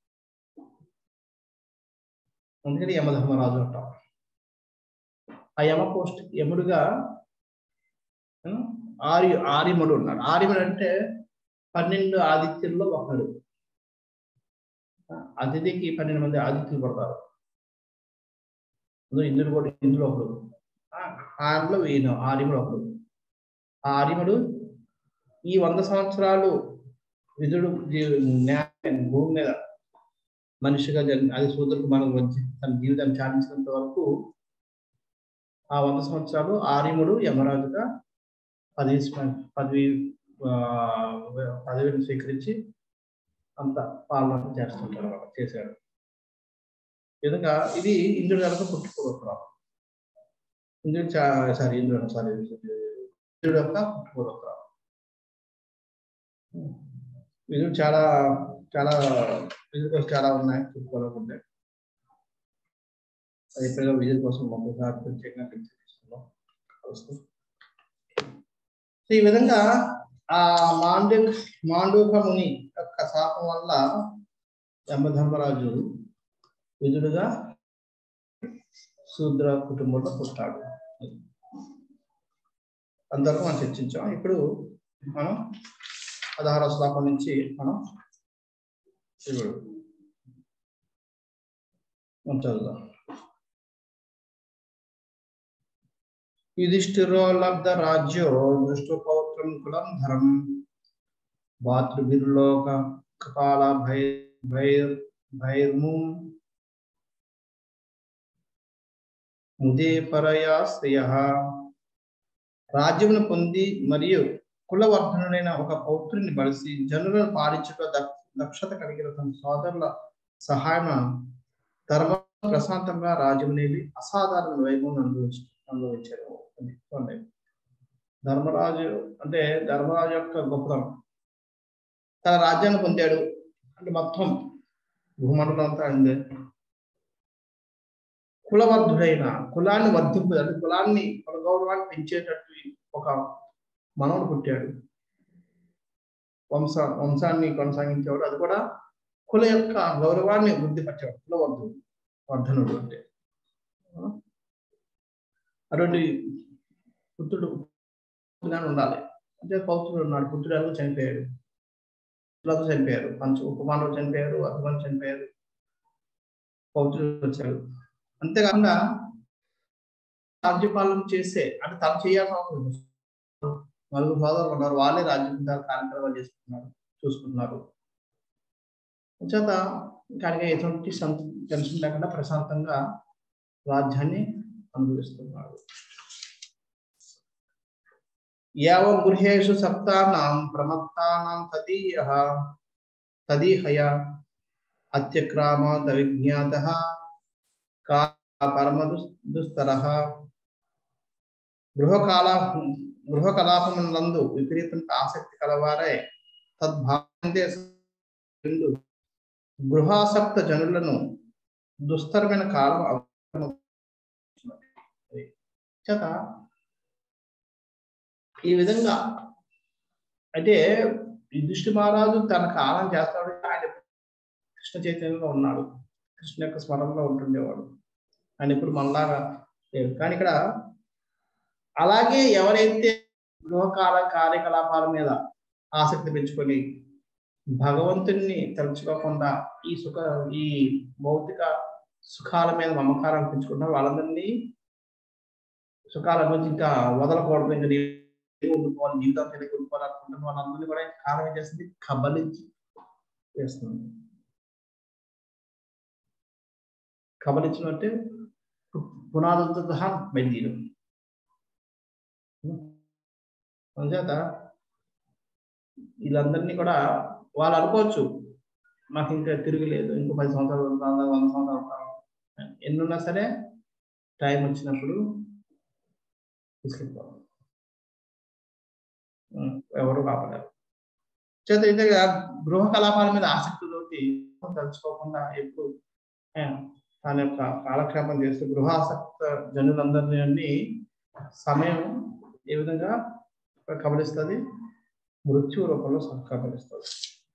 అందుకని యమధర్మరాజు అంటాం ఆ యమ పోస్ట్ యముడుగా ఆ, ఆర్య ఆర్యముడు ఉన్నాడు ఆర్యముడు అంటే పన్నెండు ఆదిత్యుల్లో ఒకడు ఆ, అతిథికి పన్నెండు మంది ఆదిత్యులు పడతారు అందులో ఇంద్రుడు కూడా ఇందులో ఒకడు ఆ, ఆయనలో ఈయన ఆర్యముడు ఒకడు ఆ ఆర్యముడు ఈ వంద సంవత్సరాలు విధుడు జీ- న్యాయ భూమి మీద మనిషిగా జన్ అది సూత్రుడికి మనం వచ్చి తన జీవితాన్ని చాలించినంత వరకు ఆ వంద సంవత్సరాలు ఆర్యముడు యమరాజుగా పదవి స్మ- పదవి ఆ, పదవిని స్వీకరించి అంత పాలన చేస్తుంటాడు అన్నమాట చేశాడు ఈ విధంగా ఇది ఇంద్రుడు కనుక పుట్టుకోవడం ఇంద్రుడు చా సారీ ఇంద్రుడు సారీ ఇంద్రుడు యొక్క పుట్టుకోవడం విధులు చాలా చాలా విధుల కోసం చాలా ఉన్నాయి చెప్పుకోవాలనుకుంటే అది ఎప్పుడైనా విధుల కోసం ఒక్కసారి ప్రత్యేకంగా తీసుకున్నాం కలుస్తాం. సో ఈ విధంగా ఆ మాండు మాండూక ముని యొక్క శాపం వల్ల యమధర్మరాజు విధుడుగా శూద్ర కుటుంబంలో పుట్టాడు అందరూ మనం చర్చించాం ఇప్పుడు మనం పదహారవ శ్లోకం నుంచి మనం ఇప్పుడు మనం చదువుదాం యుధిష్ఠిరో లబ్ధ రాజ్యో దృష్టపౌత్రం కులం ధరం భాతృభిర్లోక కపాల భై భైర్ భైర్ము ముదే పరయా శ్రియ రాజ్యమును పొంది మరియు కులవర్ధనుడైన ఒక పౌత్రుని బలిసి జనులను పాలించుట దక్ష- దక్షత కలిగిన తన సోదరుల సహాయం ధర్మ ప్రశాంతంగా రాజ్యమునేవి అసాధారణ వైభవం అనుభవించ అనుభవించారు అది చూడండి. ధర్మరాజు అంటే ధర్మరాజు యొక్క గొప్పతనం తన రాజ్యాన్ని పొందాడు అంటే మొత్తం భూమండలం అంతా అయింది కులవర్ధుడైన కులాన్ని వర్ధింపు అంటే కులాన్ని కుల గౌరవాన్ని పెంచేటట్టు ఒక మనవుడు పుట్టాడు వంశ వంశాన్ని కొనసాగించేవాడు అది కూడా కుల యొక్క గౌరవాన్ని వృద్ధిపరిచేవాడు కులవర్ధుడు వర్ధనుడు అంటే ఆ? అటువంటి పుత్రుడు పుత్రుడుగానే ఉండాలి అంటే పౌత్రుడు ఉన్నాడు పుత్రుడు ఎలాగో చనిపోయాడు వీళ్ళందరూ చనిపోయారు పంచ ఉపమానులు చనిపోయారు అభిమానులు చనిపోయారు పౌత్రులు వచ్చారు అంతేకాకుండా రాజ్యపాలన చేసే అంటే తను చేయాల్సిన అవసరం లేదు. నలుగురు సోదరులు ఉన్నారు వాళ్ళే రాజ్యం కార్యక్రమాలు చేసుకుంటున్నారు చూసుకుంటున్నారు చేత కనుక ఎటువంటి సం- టెన్షన్ లేకుండా ప్రశాంతంగా రాజ్యాన్ని అనుభవిస్తున్నాడు యావం గృహేషు సప్తానాం ప్రమత్తానాం తదీయ తదీహయ అత్యక్రామాద్ అవిజ్ఞాత కా పరమ దుస్తర గృహకాల గృహకలాపములందు విపరీతం ఆసక్తి కలవారే తద్భావంతే రెండు గృహాసక్త జనులను దుస్తరమైన కాలం అవసరం. చేత ఈ విధంగా అంటే యుధిష్ఠి మహారాజు తన కాలం చేస్తాడు ఆయన కృష్ణ చైతన్యంలో ఉన్నాడు కృష్ణ యొక్క స్మరణలో ఉంటుండేవాడు ఆయన ఇప్పుడు మనలాగా లేడు కానీ ఇక్కడ అలాగే ఎవరైతే గృహకాల కార్యకలాపాల మీద ఆసక్తి పెంచుకొని భగవంతుణ్ణి తలుచుకోకుండా ఈ సుఖ ఈ భౌతిక సుఖాల మీద మమకారం పెంచుకుంటారు వాళ్ళందరినీ సుఖాల నుంచి ఇంకా వదలకూడదు ఇంకా నేను ఉండిపోవాలి జీవితం తెలియక ఉండిపోవాలి అనుకుంటున్న వాళ్ళందరినీ కూడా కాలం ఏం చేస్తుంది కబలించి వేస్తుంది కబలించడం అంటే పునాదులతో సహా బయలుదేరు అందుచేత వీళ్ళందరినీ కూడా వాళ్ళు అనుకోవచ్చు మాకు ఇంకా తిరగలేదు ఇంకో పది సంవత్సరాలు ఉంటాం, వంద సంవత్సరాలు ఉంటాం. ఎన్నున్నా సరే టైం వచ్చినప్పుడు తీసుకెళ్ళిపోవాలి ఉం, ఎవరు కాపలేరు చేత అయితే గృహ కలాపాల మీద ఆసక్తితోటి తలుచుకోకుండా ఎప్పుడు ఆ, తన యొక్క కాలక్షేపం చేస్తూ గృహాసక్త జనులందరినీ సమయం ఏ విధంగా కబలిస్తుంది మృత్యు రూపంలో కబలిస్తుంది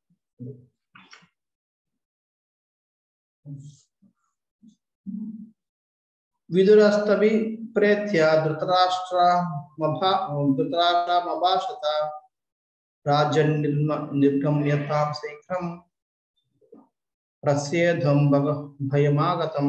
విదురస్తవి ప్రేత్య ధృతరాష్ట్ర ధృతరాష్ట్రమభాషత రాజన్ నిర్గమ్యతాం శీఘ్రం ప్రసేధం భగ భయమాగతం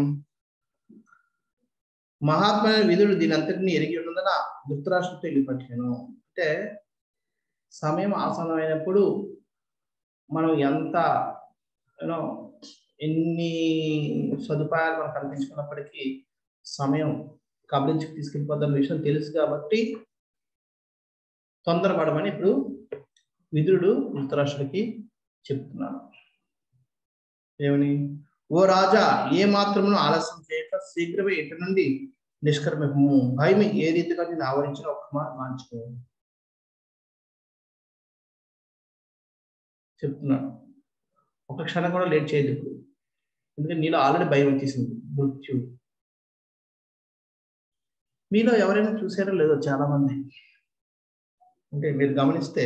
మహాత్మ విధుడు దీని అంతటిని ఎరిగి ఉన్నందున ధృతరాష్ట్రంతో వెళ్ళిపట్టాను అంటే సమయం ఆసన్నమైనప్పుడు మనం ఎంత యూనో ఎన్ని సదుపాయాలు మనం కల్పించుకున్నప్పటికీ సమయం కబలించి తీసుకెళ్ళిపోతున్న విషయం తెలుసు కాబట్టి తొందరపడమని ఇప్పుడు విదురుడు ధృతరాష్ట్రుడికి చెప్తున్నాడు ఏమని ఓ రాజా ఏ మాత్రమును ఆలస్యం చేయక శీఘ్రమే ఇటు నుండి నిష్క్రమము భయం ఏ రీతిగా నేను ఆవరించిన ఒక్క మాట మార్చుకో చెప్తున్నాడు ఒక క్షణం కూడా లేట్ చేయదు ఇప్పుడు ఎందుకంటే నీలో ఆల్రెడీ భయం వచ్చేసింది మృత్యు మీలో ఎవరైనా చూసారో లేదో చాలా మంది అంటే మీరు గమనిస్తే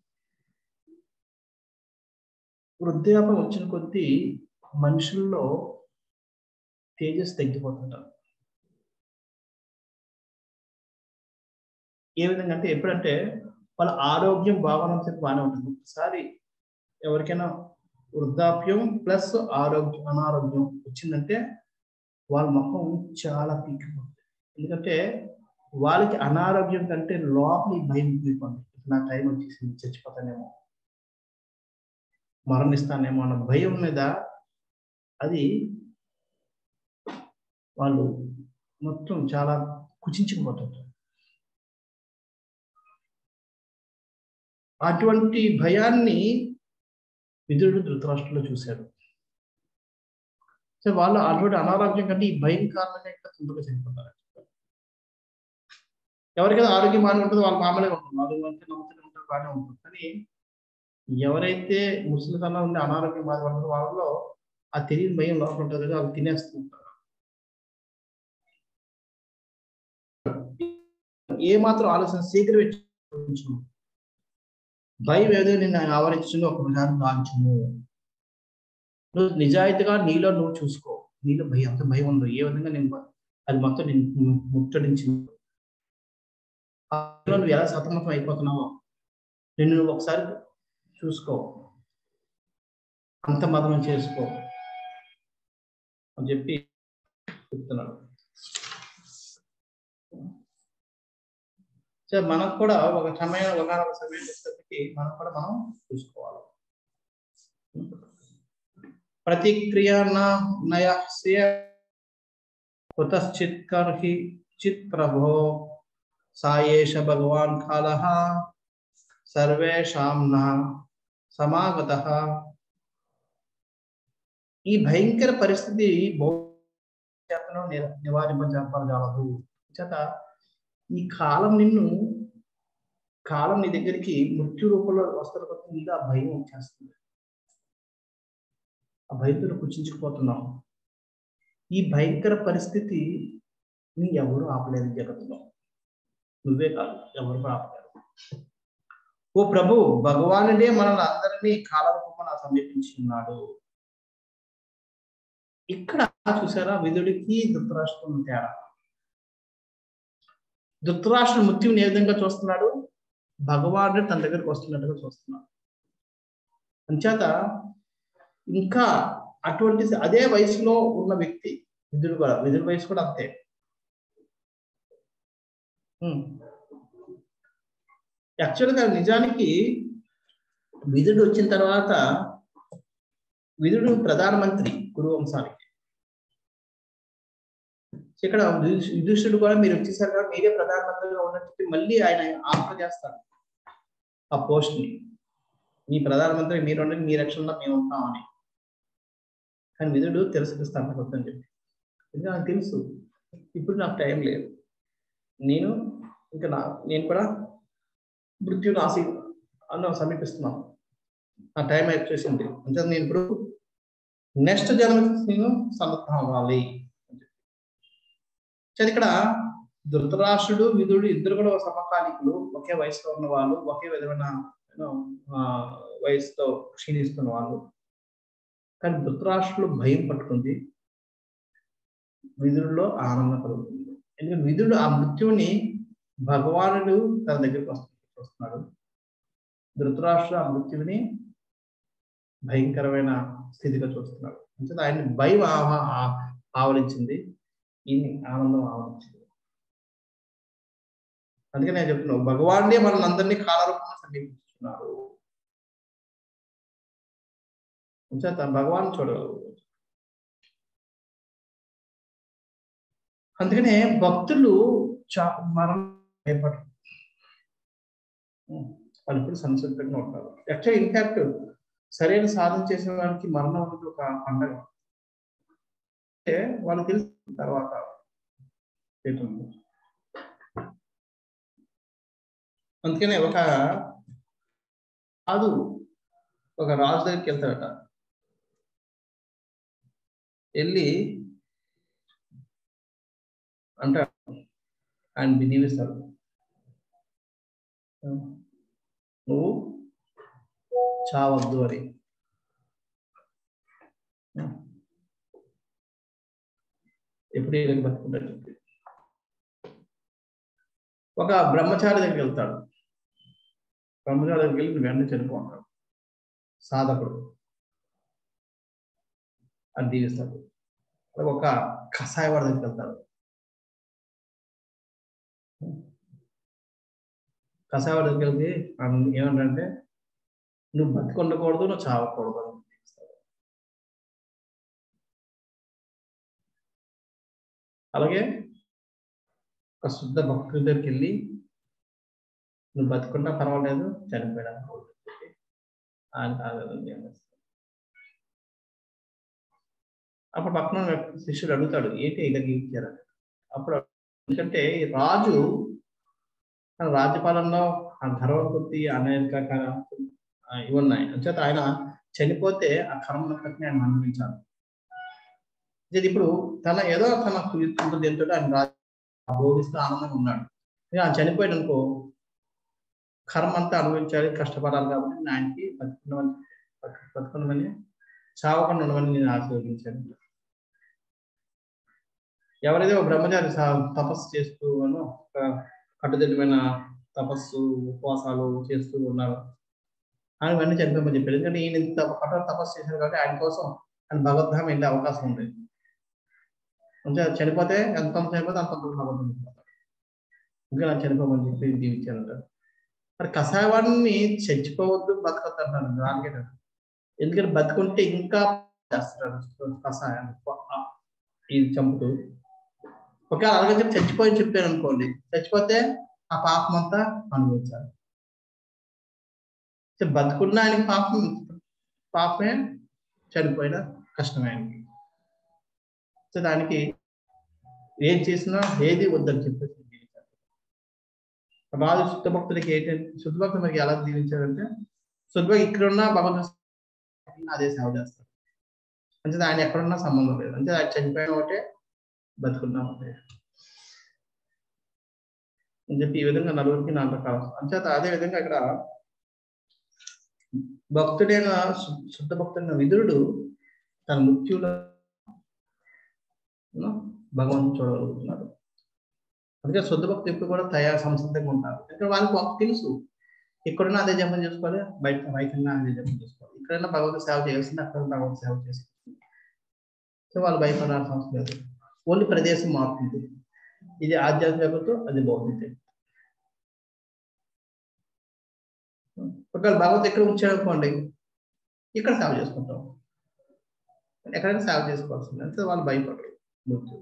వృద్ధాపం వచ్చిన కొద్దీ మనుషుల్లో తేజస్ తగ్గిపోతుంటారు ఏ విధంగా అంటే ఎప్పుడంటే వాళ్ళ ఆరోగ్యం బాగున్నంత బాగానే ఉంటుంది ఒకసారి ఎవరికైనా వృద్ధాప్యం ప్లస్ ఆరోగ్యం అనారోగ్యం వచ్చిందంటే వాళ్ళ ముఖం చాలా పీకిపోతుంది ఎందుకంటే వాళ్ళకి అనారోగ్యం కంటే లోపలి భయం పీకిపోతుంది నా టైం వచ్చేసింది చచ్చిపోతానేమో మరణిస్తానేమో అన్న భయం మీద అది వాళ్ళు మొత్తం చాలా కుచించుకుపోతుంటారు అటువంటి భయాన్ని విదురుడు ధృతరాష్ట్రంలో చూశాడు సో వాళ్ళు అటువంటి అనారోగ్యం కంటే ఈ భయం కారణంగా ఇంకా తొందరగా చనిపోతారు ఎవరికైతే ఆరోగ్యం బాగానే ఉంటుందో వాళ్ళు మామూలుగా ఉంటుంది వాళ్ళు మంచి నమ్ముతూనే ఉంటారు బాగానే ఉంటుంది కానీ ఎవరైతే ముసలితనం ఉండి అనారోగ్యం బాధపడుతుందో వాళ్ళలో ఆ తెలియని భయం లోపల ఉంటుంది కదా వాళ్ళు తినేస్తూ ఉంటారు ఏ మాత్రం ఆలోచన శీఘ్రమే ఉంచును. భయం ఏదో నిన్ను ఆవరించును ఒక ప్రధానం గాంచును నువ్వు నిజాయితీగా నీలో నువ్వు చూసుకో నీలో భయం అంత భయం ఉందో ఏ విధంగా నేను అది మొత్తం నేను ముట్టడించింది అందులో నువ్వు ఎలా సతమతం అయిపోతున్నావో నిన్ను నువ్వు ఒకసారి చూసుకో అంత మదనం చేసుకో అని చెప్పి చెప్తున్నాడు సో మనకు కూడా ఒక సమయం ఒక సమయం వచ్చేసరికి మనం కూడా మనం చూసుకోవాలి ప్రతిక్రియ నయస్య కుతశ్చిత్ కర్హి చిత్ ప్రభో సాయేష భగవాన్ కాల సర్వేషాం సమాగత ఈ భయంకర పరిస్థితి భవిష్యత్తులో నివారింపజాలదు చేత ఈ కాలం నిన్ను కాలం నీ దగ్గరికి మృత్యు రూపంలో వస్తున్న కొత్త మీద ఆ భయం వచ్చేస్తుంది ఆ భయంతో కుచించుకుపోతున్నావు ఈ భయంకర పరిస్థితి నీ ఎవరు ఆపలేదు జగత్తులో నువ్వే కాదు ఎవరు ఆపలేరు ఓ ప్రభు భగవానుడే మనల్ని అందరినీ కాలరూపమున సమీపించి ఉన్నాడు ఇక్కడ చూసారా విధుడికి ధృతరాష్ట్రం తేడా ధృతరాష్ట్ర మృత్యువుని ఏ విధంగా చూస్తున్నాడు భగవానుడు తన దగ్గరకు వస్తున్నట్టుగా చూస్తున్నాడు అంచేత ఇంకా అటువంటి అదే వయసులో ఉన్న వ్యక్తి విధుడు కూడా విధుడి వయసు కూడా అంతే యాక్చువల్గా నిజానికి విధుడు వచ్చిన తర్వాత విధుడు ప్రధానమంత్రి కురువంశానికి ఇక్కడ యుధిష్ఠుడు కూడా మీరు వచ్చేసారు కదా మీరే ప్రధానమంత్రిగా ఉన్నట్టు మళ్ళీ ఆయన ఆఫర్ చేస్తాడు ఆ పోస్ట్ ని మీ ప్రధానమంత్రి మీరు ఉండండి మీ రక్షణలో మేము ఉంటామని కానీ విధుడు తిరస్కరిస్తాను అని చెప్పి ఎందుకంటే నాకు తెలుసు ఇప్పుడు నాకు టైం లేదు నేను ఇంకా నా నేను కూడా మృత్యుని ఆశ అన్న సమీపిస్తున్నాను నా టైం వచ్చేసింది అంటే నేను ఇప్పుడు నెక్స్ట్ జన్మ నేను సన్నద్ధం అవ్వాలి సరే ఇక్కడ ధృతరాష్ట్రుడు విధుడు ఇద్దరు కూడా సమకాలికులు ఒకే వయసులో ఉన్న వాళ్ళు ఒకే విధమైన వయసుతో క్షీణిస్తున్న వాళ్ళు కానీ ధృతరాష్ట్రులు భయం పట్టుకుంది విధుల్లో ఆనందం కలుగుతుంది ఎందుకంటే విధుడు ఆ మృత్యువుని భగవానుడు తన దగ్గరికి వస్తున్నాడు ధృతరాష్ట్ర ఆ మృత్యువుని భయంకరమైన స్థితిగా చూస్తున్నాడు అంటే ఆయన భయం ఆవరించింది ఈయన ఆనందం ఆవరించింది అందుకే నేను చెప్తున్నాను భగవానుడే మనల్ని అందరినీ కాలరూపంగా సమీపిస్తున్నారు చేత భగవాన్ చూడగలరు అందుకనే భక్తులు చా మరణం భయపడరు వాళ్ళు ఇప్పుడు సంసిద్ధంగా ఉంటారు యాక్చువల్ ఇన్ఫాక్ట్ సరైన సాధన చేసిన వారికి మరణం అనేది ఒక పండగ అంటే వాళ్ళు తెలుసు తర్వాత అందుకనే ఒక కాదు ఒక రాజు దగ్గరికి వెళ్తాడట వెళ్ళి అంటాడు ఆయన బిలీవిస్తాడు నువ్వు చావద్దు అని ఎప్పుడు ఏదైనా బతుకుంటాడు చెప్పి ఒక బ్రహ్మచారి దగ్గరికి వెళ్తాడు బ్రహ్మచారి దగ్గరికి వెళ్ళి నువ్వు వెంటనే చనిపోతాడు సాధకుడు అని దీవిస్తాడు ఒక కషాయవాడి దగ్గరికి వెళ్తాడు కషాయవాడి దగ్గరికి వెళ్తే ఏమంటే నువ్వు బతికొండకూడదు నువ్వు చావకూడదు అని దీవిస్తాడు అలాగే ఒక శుద్ధ భక్తుడి దగ్గరికి వెళ్ళి నువ్వు బతుకున్నా పర్వాలేదు చనిపోయినా ఆయన కాదని అప్పుడు పక్కన శిష్యుడు అడుగుతాడు ఏంటి ఇలాగ ఇచ్చారు అప్పుడు ఎందుకంటే రాజు తన రాజ్యపాలనలో ఆ గర్వం కొద్ది అనేక ఇవి ఉన్నాయి అంచేత ఆయన చనిపోతే ఆ కర్మ కట్టిని ఆయన అనుభవించాలి ఇప్పుడు తన ఏదో తన దేంతో ఆయన భోగిస్తూ ఆనందంగా ఉన్నాడు ఆయన చనిపోయాడు అనుకో కర్మ అంతా అనుభవించాలి కష్టపడాలి కాబట్టి ఆయనకి బతుకున్నవని బతుకున్నవని చావకుండా ఉండమని నేను ఆశీర్వదించాను ఎవరైతే బ్రహ్మచారి తపస్సు చేస్తూ కట్టుదిట్టమైన తపస్సు ఉపవాసాలు చేస్తూ ఉన్నారు ఆయన ఇవన్నీ చనిపోమని చెప్పాడు ఎందుకంటే ఈయన ఇంత కఠోర తపస్సు చేశారు కాబట్టి ఆయన కోసం ఆయన భగవద్ధామం వెళ్ళే అవకాశం ఉంది అంటే చనిపోతే ఎంత చనిపోతే అంత భగవంతుడు ఇంకా నాకు చనిపోమని చెప్పి దీవించారంట మరి కషాయవాడిని చచ్చిపోవద్దు బతకొద్దు అంటారు దానికే ఎందుకంటే బతుకుంటే ఇంకా చేస్తారు కషాయాన్ని ఇది చంపుతూ ఒకవేళ అలాగే చెప్పి చచ్చిపోయి చెప్పారు అనుకోండి చచ్చిపోతే ఆ పాపం అంతా అనుభవించాలి బతుకున్న ఆయనకి పాపం పాపమే చనిపోయిన కష్టమే ఆయనకి సో దానికి ఏం చేసినా ఏది వద్దని చెప్పేసి రాజు శుద్ధ భక్తుడికి ఏంటంటే శుద్ధ భక్తులు మనకి ఎలా దీవించారంటే శుద్ధ ఇక్కడున్నా భగవంతుడు అదే సేవ చేస్తారు అంటే ఆయన ఎక్కడున్నా సంబంధం లేదు అంటే ఆయన చనిపోయిన ఒకటే బతుకున్నా ఒకటే అని చెప్పి ఈ విధంగా నలుగురికి నాలుగు రకాలు అంచేత అదే విధంగా ఇక్కడ భక్తుడైన శుద్ధ భక్తుడైన విదురుడు తన మృత్యులో భగవంతుడు చూడగలుగుతున్నాడు అందుకే శుద్ధ భక్తి ఎప్పుడు కూడా తయారు సంసిద్ధంగా ఉంటారు ఎందుకంటే వాళ్ళకి ఒక తెలుసు ఇక్కడున్నా అదే జపం చేసుకోవాలి బయట బయటన్నా అదే జపం చేసుకోవాలి ఇక్కడైనా భగవంతు సేవ చేయాల్సింది అక్కడ భగవంతు సేవ చేసి సో వాళ్ళు భయపడాల్సిన అవసరం లేదు ఓన్లీ ప్రదేశం మారుతుంది ఇది ఆధ్యాత్మిక జగత్తు అది భౌతిక ఒకవేళ భగవంతు ఎక్కడ ఉంచాడు అనుకోండి ఇక్కడ సేవ చేసుకుంటాం ఎక్కడైనా సేవ చేసుకోవాల్సింది అంటే వాళ్ళు భయపడరు మృత్యు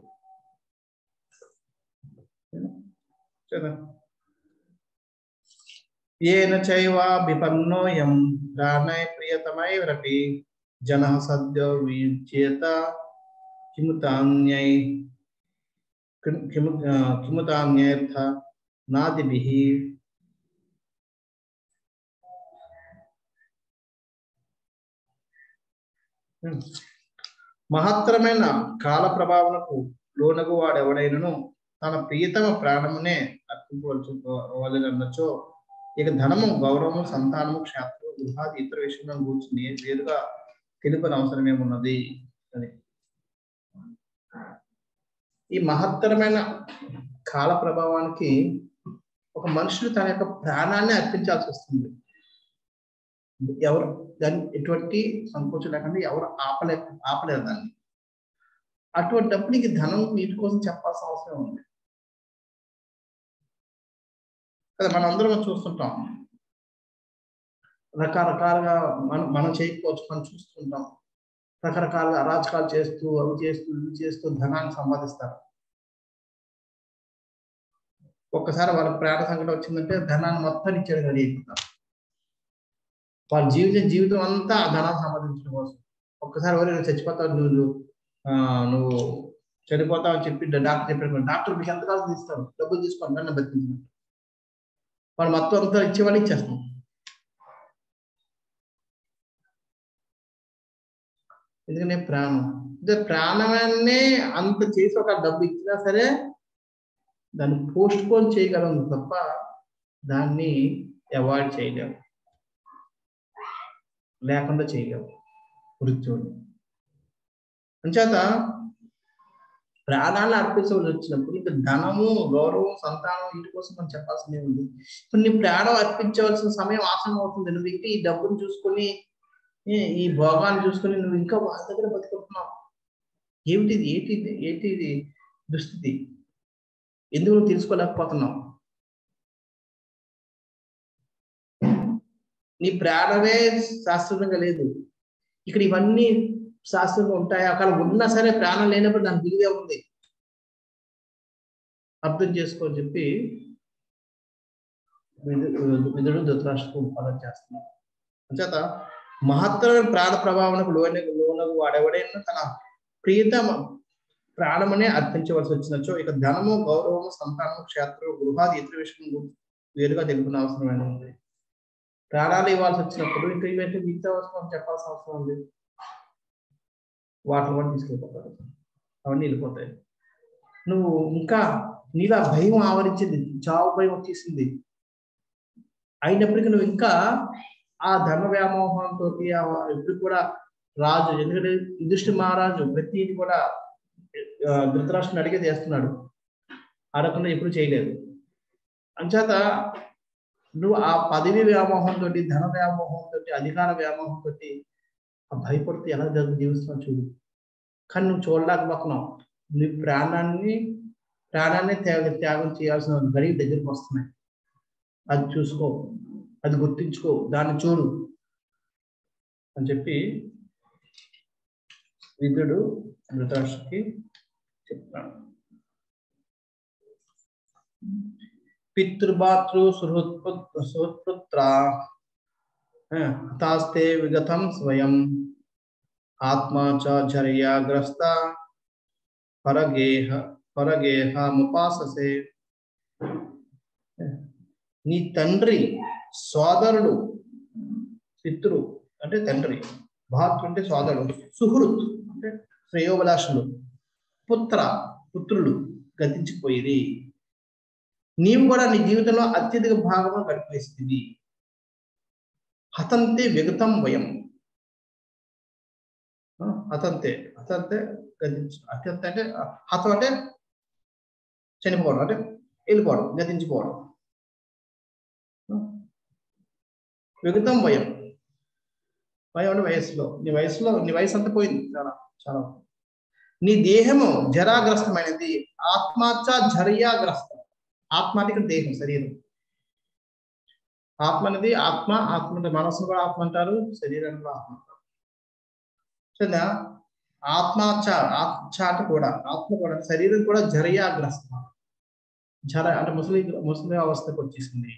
ఏన చైవ విపన్నోయం ప్రాణయ ప్రియతమై వ్రటి జన సద్య విచేత కిముతాన్యై కిము కిముతాన్యర్థ నాదిభిః మహత్తరమైన కాల ప్రభావనకు లోనగు వాడెవడైనను తన ప్రియతమ ప్రాణమునే అర్పించవలసినచో ఇక ధనము గౌరవము సంతానము క్షేత్రము గృహాది ఇతర విషయంలో కూర్చుని వేరుగా తెలుపని అవసరం ఏమున్నది అని ఈ మహత్తరమైన కాల ప్రభావానికి ఒక మనుషుడు తన యొక్క ప్రాణాన్ని అర్పించాల్సి వస్తుంది ఎవరు దాన్ని ఎటువంటి సంకోచం లేకుండా ఎవరు ఆపలే ఆపలేరు దాన్ని అటువంటిప్పుడు నీకు ధనం వీటి కోసం చెప్పాల్సిన అవసరం ఉంది కదా మనం అందరం చూస్తుంటాం రకరకాలుగా మనం మనం చేయకపోవచ్చు మనం చూస్తుంటాం రకరకాలుగా అరాచకాలు చేస్తూ అవి చేస్తూ ఇవి చేస్తూ ధనాన్ని సంపాదిస్తారు ఒక్కసారి వాళ్ళ ప్రాణ సంకటం వచ్చిందంటే ధనాన్ని మొత్తం ఇచ్చేది రెడీ అయిపోతారు వాళ్ళ జీవితం జీవితం అంతా ఆ ధనాన్ని సంపాదించడం కోసం ఒక్కసారి ఎవరైనా చచ్చిపోతావు నువ్వు నువ్వు చనిపోతావు అని చెప్పి డాక్టర్ చెప్పారు డాక్టర్ మీకు ఎంతకాలం తీస్తారు డబ్బులు తీసుకోండి నన్ను బతికించినట్టు వాళ్ళు మొత్తం అంతా ఇచ్చేవాళ్ళు ఇచ్చేస్తాం ఎందుకంటే ప్రాణం అంటే ప్రాణాన్ని అంత చేసి ఒక డబ్బు ఇచ్చినా సరే దాన్ని పోస్ట్ పోన్ చేయగలం తప్ప దాన్ని అవాయిడ్ చేయలేము లేకుండా చేయలేము మృత్యువుని అంచేత ప్రాణాలను అర్పించవలసి వచ్చినప్పుడు ఇంకా ధనము గౌరవం సంతానం వీటి కోసం మనం చెప్పాల్సిందే ఉంది ఇప్పుడు నీ ప్రాణం అర్పించవలసిన సమయం ఆసనం అవుతుంది నువ్వు ఇంకా ఈ డబ్బును చూసుకొని ఈ భోగాన్ని చూసుకొని నువ్వు ఇంకా వాళ్ళ దగ్గర బతుకుంటున్నావు ఏమిటిది ఏంటిది ఏంటిది దుస్థితి ఎందుకు నువ్వు తెలుసుకోలేకపోతున్నావు నీ ప్రాణమే శాస్త్రంగా లేదు ఇక్కడ ఇవన్నీ శాస్త్రంగా ఉంటాయి అక్కడ ఉన్నా సరే ప్రాణం లేనప్పుడు దాని విలువే ఉంది అర్థం చేసుకోని చెప్పి విధుడు ధృతరాష్ట్రకు ఫలం చేస్తున్నాడు అంచేత మహత్తరమైన ప్రాణ ప్రభావనకు లోన లోనకు వాడెవడైనా తన ప్రియతమ ప్రాణమనే అర్పించవలసి వచ్చినచో ఇక ధనము గౌరవము సంతానము క్షేత్రము గృహాది ఇతర విషయం వేరుగా తెలుపున అవసరమైన ఉంది ప్రాణాలు ఇవ్వాల్సి వచ్చినప్పుడు ఇంకా ఇవన్నీ మిగతా అవసరం చెప్పాల్సిన అవసరం ఉంది వాటర్ కూడా తీసుకెళ్ళిపోతారు అవన్నీ వెళ్ళిపోతాయి నువ్వు ఇంకా నీలా భయం ఆవరించింది చావు భయం వచ్చేసింది అయినప్పటికీ నువ్వు ఇంకా ఆ ధన వ్యామోహంతో ఎప్పుడు కూడా రాజు ఎందుకంటే యుధిష్ఠి మహారాజు ప్రతిది కూడా ధృతరాష్ట్రుని అడిగే చేస్తున్నాడు అడగకుండా ఎప్పుడు చేయలేదు అంచేత నువ్వు ఆ పదవి వ్యామోహంతో ధన వ్యామోహంతో అధికార వ్యామోహంతో భయపడితే ఎలా జరుగు జీవిస్తున్నావు చూడు కానీ నువ్వు చూడలేకపోతున్నావు నీ ప్రాణాన్ని ప్రాణాన్ని త్యాగ త్యాగం చేయాల్సిన గడియ దగ్గరికి వస్తున్నాయి అది చూసుకో అది గుర్తించుకో దాన్ని చూడు అని చెప్పి విదుడు ధృతరాష్ట్రకి చెప్తాడు పితృభాతృ సుహృత్పుత్ర సుహృత్పుత్ర హతాస్తే విగతం స్వయం ఆత్మా చ చర్యాగ్రస్త పరగేహ పరగేహముపాససే నీ తండ్రి సోదరుడు పితృ అంటే తండ్రి భాతృ అంటే సోదరుడు సుహృత్ అంటే శ్రేయోభిలాషులు పుత్ర పుత్రులు గతించిపోయిరి నీవు కూడా నీ జీవితంలో అత్యధిక భాగము గడిపేస్తుంది హతంతే విగతం వయం హతంతే హతంతే గతించు అత్యంత అంటే హతం అంటే చనిపోవడం అంటే వెళ్ళిపోవడం గతించిపోవడం విగతం వయం వయం అంటే వయస్సులో నీ వయసులో నీ వయసు అంతా పోయింది చాలా చాలా నీ దేహము జరాగ్రస్తమైనది ఆత్మాచ జర్యాగ్రస్తం ఆత్మ అంటే ఇక్కడ దేహం శరీరం ఆత్మ అనేది ఆత్మ ఆత్మ అంటే మనసును కూడా ఆత్మ అంటారు శరీరాన్ని కూడా ఆత్మ అంటారు సరేనా ఆత్మాచ ఆత్మ అంటే కూడా ఆత్మ కూడా శరీరం కూడా జరయాగ్రస్తం జర అంటే ముసలి ముసలి అవస్థకు వచ్చేసింది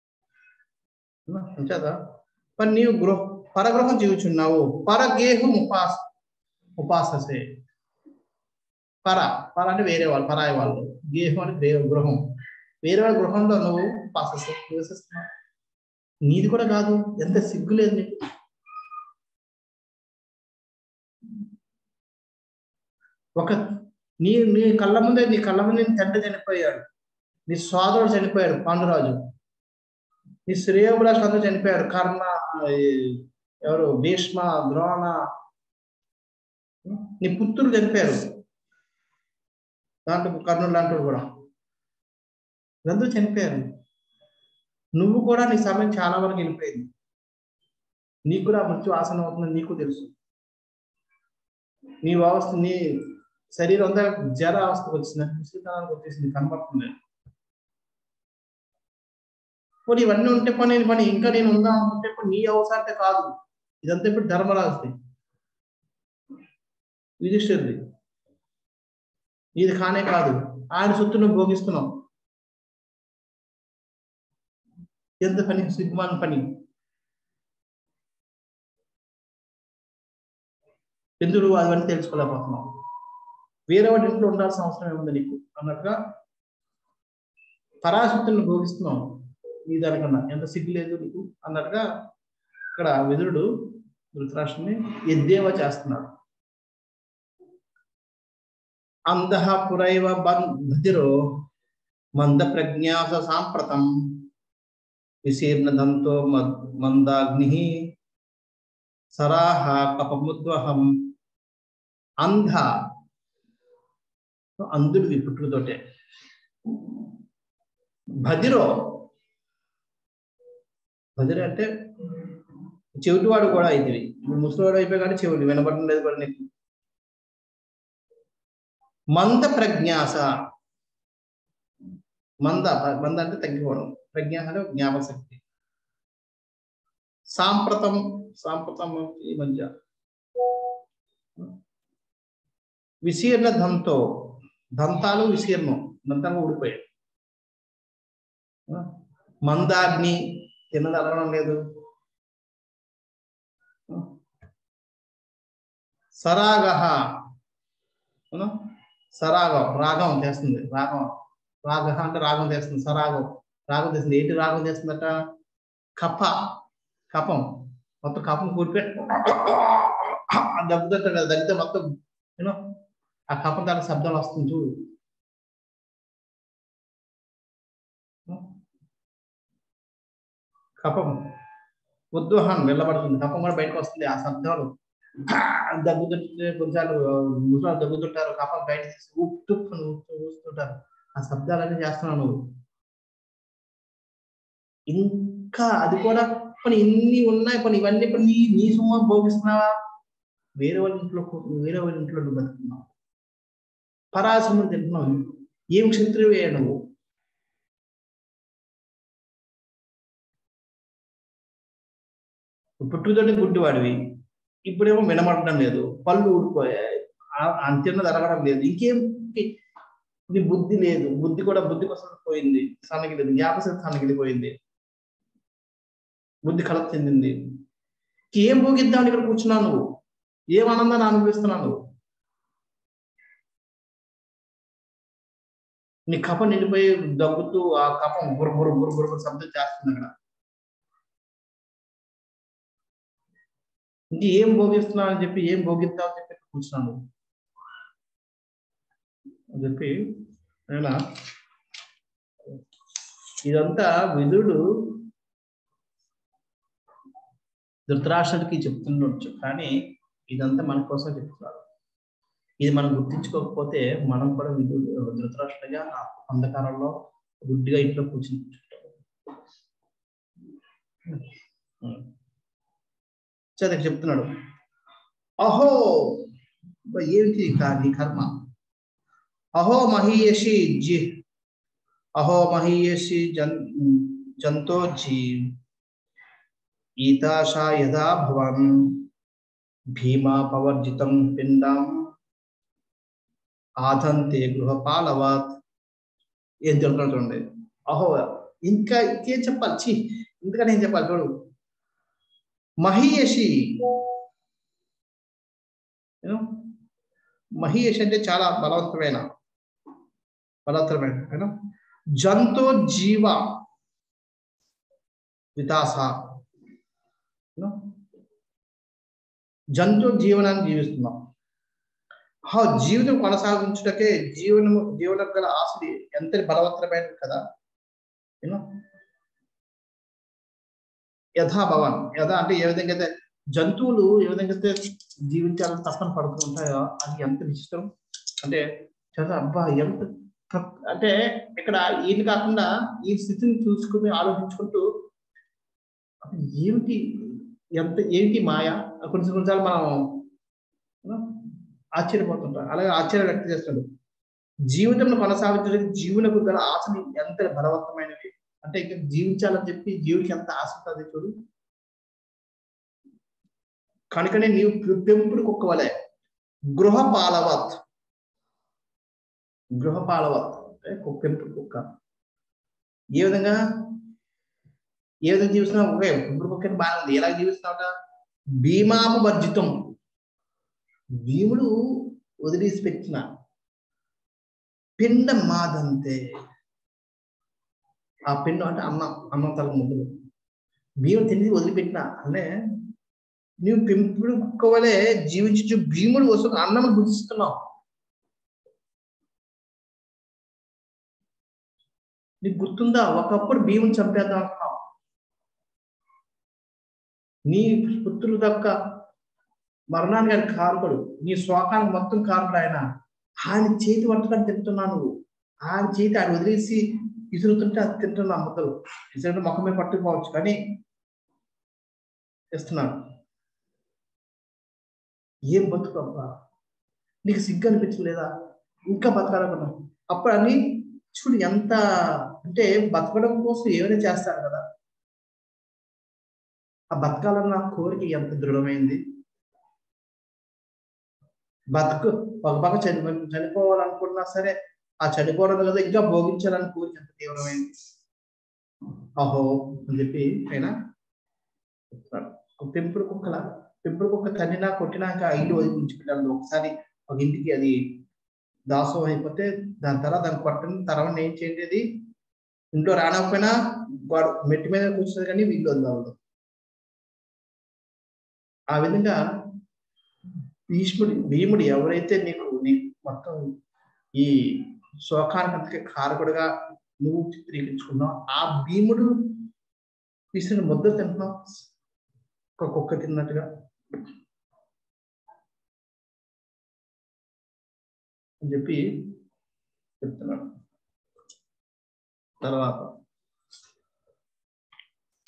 అంచేదా మరి నీవు గృహ పరగృహం జీవిచున్నావు పరగేహం ఉపాస ఉపాససే పర పర అంటే వేరే వాళ్ళు పరాయి వాళ్ళు గేహం అంటే వేరే గృహం వేరే వాళ్ళ గృహంలో నువ్వు ఉపాససే నివసిస్తున్నావు నీది కూడా కాదు ఎంత సిగ్గు లేదు నీకు ఒక నీ నీ కళ్ళ ముందే నీ కళ్ళ ముందే నీ తండ్రి చనిపోయాడు నీ సోదరుడు చనిపోయాడు పాండురాజు నీ శ్రేయోభిలాష్ అందరూ చనిపోయారు కర్ణ ఎవరు భీష్మ ద్రోణ నీ పుత్రుడు చనిపోయారు దాంట్లో కర్ణుడు లాంటి కూడా అందరూ చనిపోయారు నువ్వు కూడా నీ సమయం చాలా వరకు వెళ్ళిపోయింది నీకు కూడా మృత్యు ఆసనం అవుతుందని నీకు తెలుసు నీ అవస్థ నీ శరీరం అంతా జర అవస్థకు వచ్చింది ముసలితనానికి వచ్చేసింది కనబడుతుంది పోనీ ఇవన్నీ ఉంటే పని పని ఇంకా నేను ఉందా అనుకుంటే నీ అవసరతే కాదు ఇదంతా ఇప్పుడు ధర్మరాజుది యుధిష్ఠిరుది ఇది కానే కాదు ఆయన సొత్తు నువ్వు భోగిస్తున్నావు ఎంత పని సిగ్గుమాన పని ఎందుకు అవన్నీ తెలుసుకోలేకపోతున్నావు వేరే వాడి ఇంట్లో ఉండాల్సిన అవసరం ఏముంది నీకు అన్నట్టుగా పరాశక్తులను భోగిస్తున్నావు నీ దానికన్నా ఎంత సిగ్గు లేదు నీకు అన్నట్టుగా ఇక్కడ విదురుడు ధృతరాష్ట్రుని ఎద్దేవా చేస్తున్నాడు అంధ పురైవ బధిరో మంద ప్రజ్ఞాస సాంప్రతం విశీర్ణదంతో మందాగ్ని సరాహ కపముద్వహం అంధ అంధుడివి పుట్టుకతోటే బదిరో బదిరి అంటే చెవిటివాడు కూడా అయితే ముసలివాడు అయిపోయి కానీ చెవిటి వినబడడం లేదు కూడా నీకు మంద ప్రజ్ఞాస మంద మంద అంటే తగ్గిపోవడం ప్రజ్ఞాస అంటే జ్ఞాపక శక్తి సాంప్రతం సాంప్రతం ఈ మధ్య విశీర్ణ దంతో దంతాలు విశీర్ణం దంతంగా ఊడిపోయాయి మందాగ్ని తిన్నది అడగడం లేదు సరాగ సరాగం రాగం చేస్తుంది రాగం రాగ అంటే రాగం చేస్తుంది సరాగం రాగం చేస్తుంది ఏంటి రాగం చేస్తుందట కప కపం మొత్తం కపం కూడిపెట్టి దగ్గుతుంటాడు కదా దగ్గితే మొత్తం యూనో ఆ కపం దాని శబ్దం వస్తుంది చూడు కపం ఉద్వహం వెళ్ళబడుతుంది కపం కూడా బయటకు వస్తుంది ఆ శబ్దాలు దగ్గుతుంటే కొన్నిసార్లు ముసలాలు దగ్గుతుంటారు కపం బయట తీసి ఉప్పు ఊస్తుంటారు ఆ శబ్దాలన్నీ చేస్తున్నావు నువ్వు ఇంకా అది కూడా పని ఇన్ని ఉన్నాయి పని ఇవన్నీ పని నీ నీ సుమ్మ భోగిస్తున్నావా వేరే వాళ్ళ ఇంట్లో వేరే వాళ్ళ ఇంట్లో నువ్వు బతుకున్నావు పరాసము తింటున్నావు ఏం క్షత్రివే నువ్వు పుట్టుతోటి గుడ్డివాడివి ఇప్పుడేమో వినమడడం లేదు పళ్ళు ఊడిపోయాయి ఆ- అంతిన్న జరగడం లేదు ఇంకేం నీ బుద్ధి లేదు బుద్ధి కూడా బుద్ధి కోసం పోయింది సన్నగిలింది జ్ఞాపశక్తి సన్నగిలిపోయింది బుద్ధి కలత చెందింది ఏం భోగిద్దామని ఇక్కడ కూర్చున్నావు నువ్వు ఏం ఆనందాన్ని అనుభవిస్తున్నావు నువ్వు నీ కప నిండిపోయి దగ్గుతూ ఆ కపం బుర్ర బుర్ర బుర్ర బుర్ర బుర్ర శబ్దం చేస్తుంది అక్కడ ఇంక ఏం భోగిస్తున్నావు అని చెప్పి ఏం భోగిస్తావు అని చెప్పి కూర్చున్నాను అని చెప్పి ఆయన ఇదంతా విదుడు ధృతరాష్ట్రుడికి చెప్తుండొచ్చు కానీ ఇదంతా మన కోసం చెప్తున్నారు ఇది మనం గుర్తించుకోకపోతే మనం కూడా విధుడు ధృతరాష్ట్రుడిగా ఆ అంధకారంలో గుడ్డిగా ఇంట్లో కూర్చుని చదివి చెప్తున్నాడు అహో అబ్బా, ఏమిటి కా- నీ కర్మ అహో మహీయసి జి అహో మహీయసి జన్ జంతో జీ ఈతాశా యథా భవన్ భీమా పవర్జితం పిండం ఆదంతే గృహపాలవత్ ఏం చెప్తున్నాడు చూడండి అహో ఇంకా ఇంకేం చెప్పాలి చి ఇంతకనే ఏం చెప్పాలి చూడు మహీయసి You know? మహీయసి అంటే చాలా బలవంతమైన బలవంతమైన you know? జంతు జీవ వితాస You know? జంతు జీవనాన్ని జీవిస్తున్నాం హా జీవితం కొనసాగించుటకే జీవనము జీవనం గల ఆశలు ఎంత బలవంతమైనది కదా యూనో యథా భవన్ యథా అంటే ఏ విధంగా అయితే జంతువులు ఏ విధంగా అయితే జీవించాలని తప్పన పడుతూ ఉంటాయో అది ఎంత విచిత్రం అంటే చాలా అబ్బా ఎంత ప్ర- అంటే ఇక్కడ ఈయన కాకుండా ఈ స్థితిని చూసుకుని ఆలోచించుకుంటూ అసలు ఏమిటి ఎంత ఏమిటి మాయ కొన్ని కొన్నిసార్లు మనం you know, ఆశ్చర్యపోతుంటాం అలాగే ఆశ్చర్యం వ్యక్తం చేస్తాడు జీవితంలో కొనసాగించడానికి జీవనకు గల ఆశని ఎంత బలవంతమైనవి అంటే ఇక జీవించాలని చెప్పి జీవికి ఎంత ఆశ ఉంటుంది చూడు కనుకనే నీవు పె- పెంపుడు కుక్క వలె గృహ పాలవత్ గృహ పాలవత్ అంటే కు- పెంపుడు కుక్క ఏ విధంగా ఏ విధంగా జీవిస్తున్నావు ఒకే పెంపుడు కుక్క బాగానే ఉంది ఎలా జీవిస్తున్నావుట భీమాపవర్జితం భీముడు వదిలేసి పెట్టిన పిండ మాదంతే ఆ పిండం అంటే అన్నం అన్నం తల ముద్దులు భీముడు తిని వదిలిపెట్టిన అంటే నువ్వు పెంపుడు కుక్క వలె జీవించు భీముడు వస్తు అన్నం భుజిస్తున్నావు నీకు గుర్తుందా ఒకప్పుడు భీముని చంపేద్దాం అనుకున్నావు నీ పుత్రుల యొక్క మరణానికి ఆయన కారకుడు నీ శోకానికి మొత్తం కారకుడు ఆయన ఆయన చేతి వంటకాన్ని తింటున్నావు నువ్వు ఆయన చేతి ఆయన వదిలేసి విసురుతుంటే అది తింటున్నా ముద్దలు విసురుంటే ముఖమే పట్టుకుపోవచ్చు కానీ ఇస్తున్నాడు ఏం బతుకు అబ్బా నీకు సిగ్గు అనిపించలేదా ఇంకా బతకాలనుకున్నావు అప్పుడు అని చూడు ఎంత అంటే బతకడం కోసం ఏమైనా చేస్తారు కదా ఆ బతకాలన్న కోరిక ఎంత దృఢమైంది బతుకు ఒక పక్క చని చనిపోవాలనుకున్నా సరే ఆ చనిపోవడం కదా ఇంకా భోగించాలని కోరిక ఎంత తీవ్రమైంది అహో అని చెప్పి ఆయన చెప్తున్నాడు. ఒక పెంపుడు కుక్కల పెంపుడు కుక్క తన్నినా కొట్టినాక ఆ ఇల్లు వదిలి ఉంచుకుంటాను ఒకసారి ఒక ఇంటికి అది దాసం అయిపోతే దాని తర్వాత దాన్ని కొట్టని తర్వాత ఏం చేయండి అది ఇంట్లో రానకపోయినా వాడు మెట్టి మీద కూర్చున్నది కానీ వీళ్ళు వదలదు ఆ విధంగా భీష్ముడు భీముడు ఎవరైతే నీకు నీ మొత్తం ఈ శోకానికి అంతకే కారకుడుగా నువ్వు చిత్రీకరించుకున్నావు ఆ భీముడు తీసిన ముద్ద తింటున్నావు ఒక కుక్క తిన్నట్టుగా అని చెప్పి చెప్తున్నాడు తర్వాత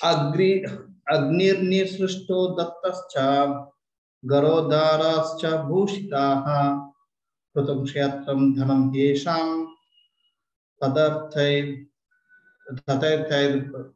అగ్ని అగ్నిర్నిసృష్టో దత్తశ్చ గరోదారాశ్చ భూషితాః కృతం క్షేత్రం ధనం తేషాం తదర్థై తదర్థైర్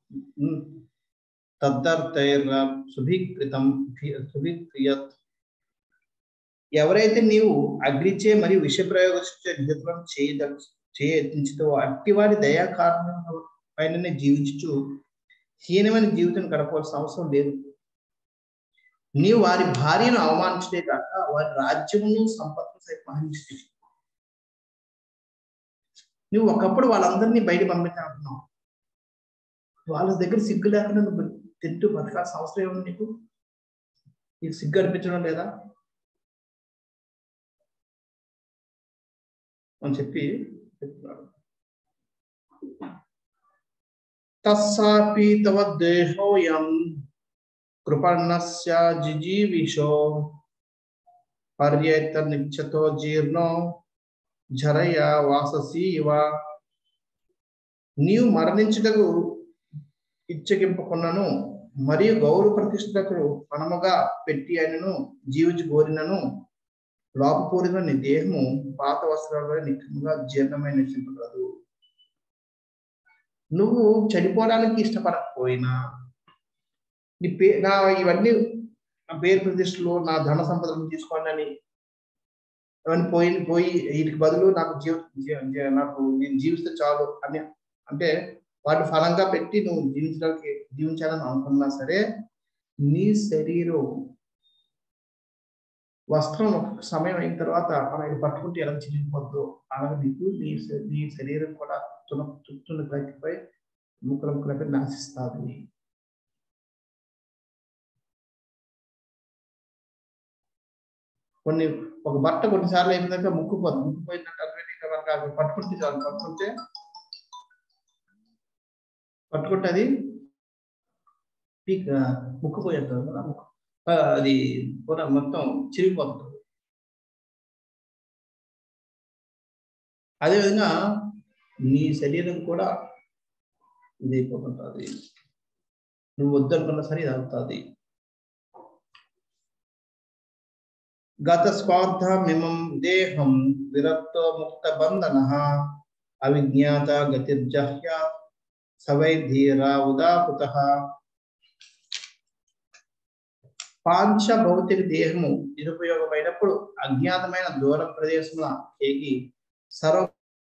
తద్దర్థైర్ సుభీకృతం సుభీక్రియత్ ఎవరైతే నీవు అగ్నిచే మరియు విష ప్రయోగించే నిధులను చేయద చేయత్నించుతో అట్టివారి దయా కారణం పైననే జీవించు హీనమైన జీవితం గడపవలసిన అవసరం లేదు నీవు వారి భార్యను అవమానించడే కాక వారి రాజ్యమును సంపత్తును సైతం అహించి నువ్వు ఒకప్పుడు వాళ్ళందరినీ బయట పంపించాలనుకున్నావు వాళ్ళ దగ్గర సిగ్గు లేకుండా నువ్వు తింటూ బతకాల్సిన అవసరం ఏముంది నీకు నీకు సిగ్గు అనిపించడం లేదా అని చెప్పి చెప్తున్నాడు తస్సాపి తవ దేహోయం కృపణస్య జిజీవిషో పర్యేత నిచ్చతో జీర్ణో జరయ వాససి ఇవ నీవు మరణించుటకు ఇచ్చగింపకున్నను మరియు గౌరవ ప్రతిష్టకు పణముగా పెట్టి ఆయనను జీవించి కోరినను లోపపూరిన నీ దేహము పాత వస్త్రాలలో నిత్యముగా జీర్ణమైన నిశ్చింపగలదు నువ్వు చనిపోవడానికి ఇష్టపడకపోయినా నీ పే నా ఇవన్నీ నా పేరు ప్రతిష్టలు నా ధన సంపదలను తీసుకోండి అని అవన్నీ పోయి పోయి వీటికి బదులు నాకు జీవ నాకు నేను జీవిస్తే చాలు అని అంటే వాటి ఫలంగా పెట్టి నువ్వు జీవించడానికి జీవించాలని అనుకున్నా సరే నీ శరీరం వస్త్రం ఒక సమయం అయిన తర్వాత మనం పట్టుకుంటే ఎలా చిరిగిపోద్దో అలాగే నీకు నీ నీ శరీరం కూడా తున తుత్తున్న ప్రతిపై ముక్కల ముక్కలపై నాశిస్తుంది కొన్ని ఒక బట్ట కొన్నిసార్లు అయిపోయినాక ముక్కుపోదు ముక్కుపోయిందంటే ఆటోమేటిక్గా మనకు అది పట్టుకుంటే చాలు పట్టుకుంటే పట్టుకుంటే అది పీక్ ముక్కుపోయేస్తుంది కదా అది కూడా మొత్తం చిరిగిపోతుంది అదేవిధంగా నీ శరీరం కూడా ఇది అయిపోతుంటుంది నువ్వు వద్దనుకున్నా సరే ఇది అవుతుంది గత స్వార్థమిమం దేహం విరక్తో ముక్త బంధన అవిజ్ఞాత గతిర్జహ్య సవై ధీరా ఉదాపుత పాంచ భౌతిక దేహము నిరుపయోగమైనప్పుడు అజ్ఞాతమైన దూర ప్రదేశంలో ఏగి సర్వ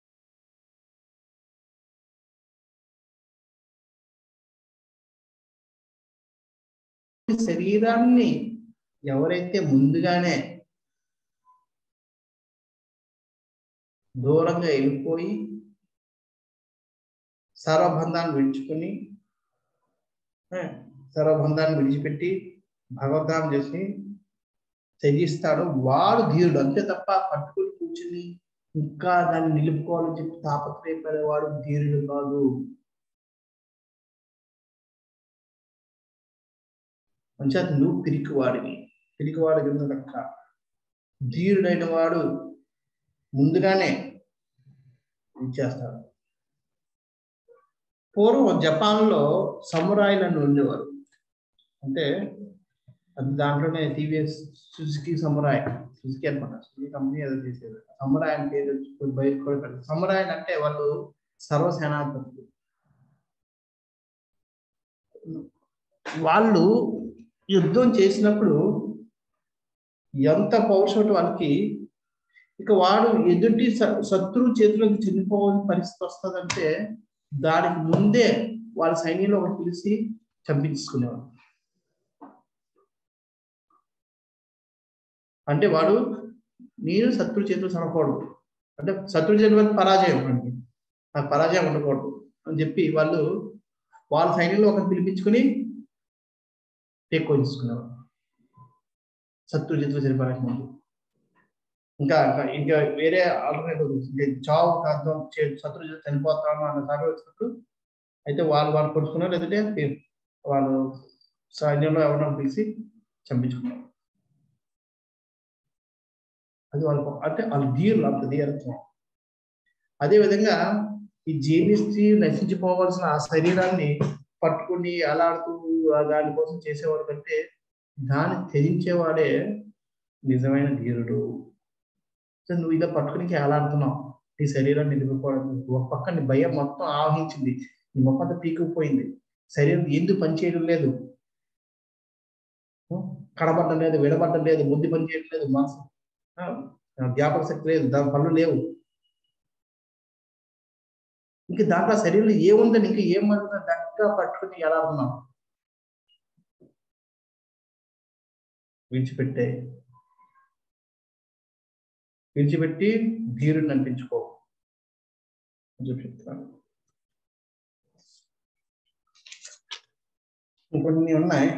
శరీరాన్ని ఎవరైతే ముందుగానే దూరంగా వెళ్ళిపోయి సర్వబంధాన్ని విడిచుకుని సర్వబంధాన్ని విడిచిపెట్టి భగవద్ధానం చేసి త్యజిస్తాడు వాడు ధీరుడు అంతే తప్ప పట్టుకుని కూర్చుని ఇంకా దాన్ని నిలుపుకోవాలని చెప్పి తాపత్రయపడేవాడు ధీరుడు కాదు మంచిగా నువ్వు పిరికివాడివి పిరికివాడి కింద లెక్క ధీరుడైన వాడు ముందుగానే ఇచ్చేస్తాడు పూర్వం జపాన్లో సమురాయిలను ఉండేవారు అంటే అది దాంట్లోనే టీవీఎస్ సుజుకి సమురాయ్ సుజుకి అనమాట సుజుకి కంపెనీ ఏదో చేసేది సమురాయ్ అంటే ఏదో బయట కూడా పెడతారు సమురాయ్ అంటే వాళ్ళు సర్వసేనాధిపతులు వాళ్ళు యుద్ధం చేసినప్పుడు ఎంత పౌరుషం వాళ్ళకి ఇక వాడు ఎదుటి శత్రువు చేతిలోకి చనిపోవాల్సిన పరిస్థితి వస్తుందంటే దానికి ముందే వాళ్ళ సైన్యంలో ఒకటి పిలిచి చంపించుకునేవాడు అంటే వాడు నేను శత్రు చేతులు చనకూడదు అంటే శత్రు చేతుల పరాజయం అండి ఆ పరాజయం ఉండకూడదు అని చెప్పి వాళ్ళు వాళ్ళ సైన్యంలో ఒకరిని పిలిపించుకుని ఎక్కువ తీసుకునేవారు శత్రు చేతులు చనిపోవడానికి ముందు ఇంకా ఇంకా వేరే ఆల్టర్నేటివ్ చావు కాంతం శత్రు చేతులు చనిపోతాము అన్న సాగు వచ్చినప్పుడు అయితే వాళ్ళు వాళ్ళు కొడుకున్నారు లేదంటే వాళ్ళు సైన్యంలో ఎవరైనా పిలిచి చంపించుకున్నారు అది వాళ్ళ అంటే వాళ్ళ ధీరులు అంత ధీరత్వం అదేవిధంగా ఈ జీవిస్తూ నశించిపోవాల్సిన ఆ శరీరాన్ని పట్టుకుని అలాడుతూ ఆ దానికోసం చేసేవాడు కంటే దాన్ని త్యజించేవాడే నిజమైన ధీరుడు సో నువ్వు ఇలా పట్టుకుని అలాడుతున్నావు నీ శరీరాన్ని నిలుపుకోవడం ఒక పక్క నీ భయం మొత్తం ఆవహించింది నీ మొక్క అంతా పీకుపోయింది శరీరం ఎందుకు పనిచేయడం లేదు కడబడ్డం లేదు విడబడ్డం లేదు బుద్ధి పని చేయడం లేదు మనసు ఆ, జ్ఞాపక శక్తి లేదు దాని పనులు లేవు ఇంక దాంట్లో శరీరంలో ఏముందని ఇంకా ఏం మంటుందని దగ్గర పట్టుకుని ఎలా ఉన్నాం విడిచిపెట్టే విడిచిపెట్టి ధీరుని అనిపించుకో అని చెప్పి చెప్తాను ఇంకొన్ని ఉన్నాయి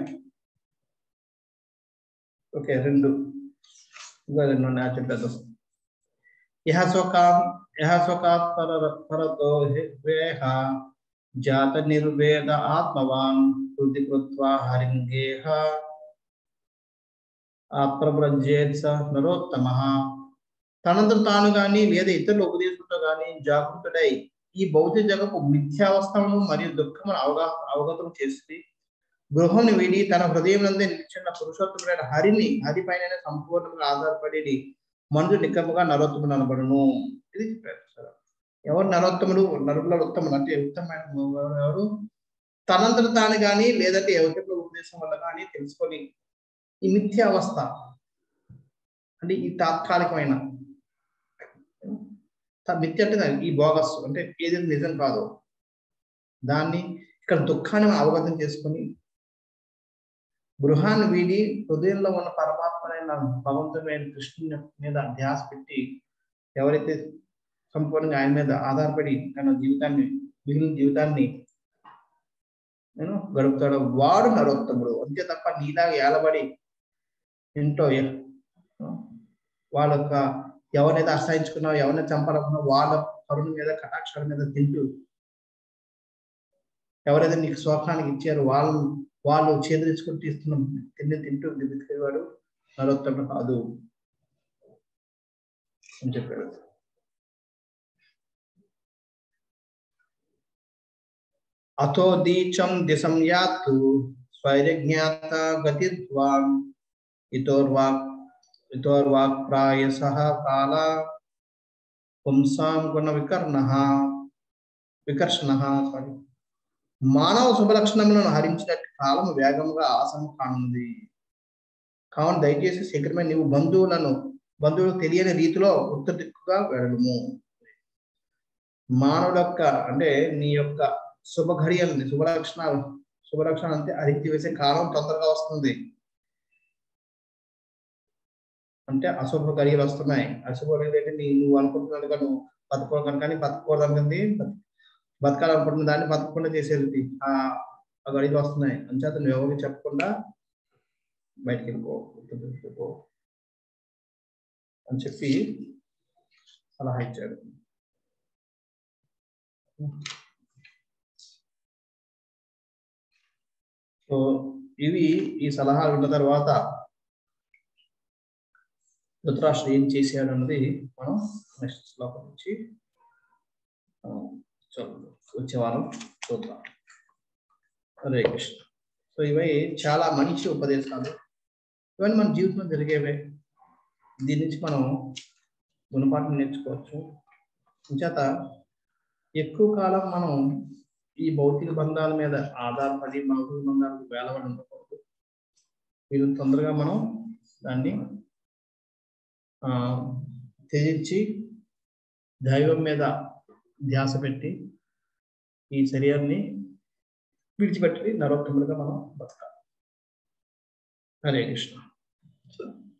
ఓకే రెండు ఇంకా రెండు ఉన్నాయి అది చెప్పేద్దాం యహ శోకా యహ శోకాత్ పర పరతో వేహ జాత నిర్వేద ఆత్మవాన్ హృది కృత్వా హరింగేహ అప్రభ్రజేత్ స నరోత్తమ తనంతట తాను గాని లేదా ఇతరుల ఉపదేశంతో గాని జాగృతుడై ఈ భౌతిక జగపు మిథ్యావస్థను మరియు దుఃఖమును అవగా అవగతం చేసి గృహం వీడి తన హృదయం నందే నిలిచిన పురుషోత్తముడైన హరిని హరి పైన సంపూర్ణంగా ఆధారపడి మనుషుడు నిక్కముగా నరోత్తముడు అనబడును ఇది చెప్పారు సార్ ఎవరు నరోత్తముడు నరుల ఉత్తముడు అంటే ఉత్తమమైన ఎవరు తనంతట తాను గాని లేదంటే ఎవరి ఉపదేశం వల్ల కానీ తెలుసుకొని ఈ మిథ్యావస్థ అంటే ఈ తాత్కాలికమైన త- మిథ్య అంటే దాని- ఈ బోగస్ అంటే ఏదైతే నిజం కాదు దాన్ని ఇక్కడ దుఃఖాన్ని మనం అవగతం చేసుకొని గృహాన్ని వీడి హృదయంలో ఉన్న పరమాత్మైన భగవంతుడైన కృష్ణుని మీద ధ్యాస పెట్టి ఎవరైతే సంపూర్ణంగా ఆయన మీద ఆధారపడి తన జీవితాన్ని మిగిలిన జీవితాన్ని నేను గడుపుతాడు వాడు నరోత్తముడు అంతే తప్ప నీలాగా ఏలబడి ఎంతో ఎ- వాళ్ళ యొక్క ఎవరినైతే అసహించుకున్నావు ఎవరినైతే చంపాలనుకున్నావు వాళ్ళ కరుణ మీద కటాక్షాల మీద తింటూ ఎవరైతే నీకు స్వఖానికి ఇచ్చారో వాళ్ళు వాళ్ళు చేదరించుకుని తీస్తున్న తిండి తింటూ బతికేవాడు నరోత్తముడు కాదు అని చెప్పాడు అథో దీచం దిశం యాత్తు స్వైరజ్ఞాత గతిద్వాన్ ఇతోర్వాక్ ఇతోర్వాక్ ప్రాయసః కాల పుంసాం గుణ వికర్ణ వికర్షణ సారీ మానవ శుభలక్షణములను హరించినట్టు కాలం వేగముగా ఆసనం కానుంది కావున దయచేసి శీఘ్రమే నీవు బంధువులను బంధువులకు తెలియని రీతిలో ఉత్తర దిక్కుగా వెళ్ళము మానవుల యొక్క అంటే నీ యొక్క శుభ ఘడియల్ని శుభలక్షణాలు శుభలక్షణాలు అంటే అరిచి వేసే కాలం తొందరగా వస్తుంది అంటే అశుభ గడియలు వస్తున్నాయి అశుభ గడియలు అంటే నీ నువ్వు అనుకుంటున్నట్టుగా నువ్వు బతకూడదు కానీ బతకూడదనుకుంది బతకాలనుకుంటున్న దాన్ని బతకకుండా చేసేది ఆ ఆ గడియలు వస్తున్నాయి అంచేత నువ్వు ఎవరికి చెప్పకుండా బయటికి వెళ్ళిపో వెళ్ళిపో అని చెప్పి సలహా ఇచ్చాడు సో ఇవి ఈ సలహా విన్న తర్వాత ధృతరాష్ట్రుడు ఏం చేశాడు అన్నది మనం నెక్స్ట్ శ్లోకం నుంచి ఆ, చదువు వచ్చే వారం చూద్దాం హరే కృష్ణ సో ఇవి చాలా మంచి ఉపదేశాలు ఇవన్నీ మన జీవితంలో జరిగేవే దీని నుంచి మనం గుణపాఠం నేర్చుకోవచ్చు చేత ఎక్కువ కాలం మనం ఈ భౌతిక బంధాల మీద ఆధారపడి భౌతిక బంధాలకు వేలబడి ఉండకూడదు వీళ్ళు తొందరగా మనం దాన్ని ఆ త్యజించి దైవం మీద ధ్యాస పెట్టి ఈ శరీరాన్ని విడిచిపెట్టి నరోత్తములుగా మనం బతకాలి హరే కృష్ణ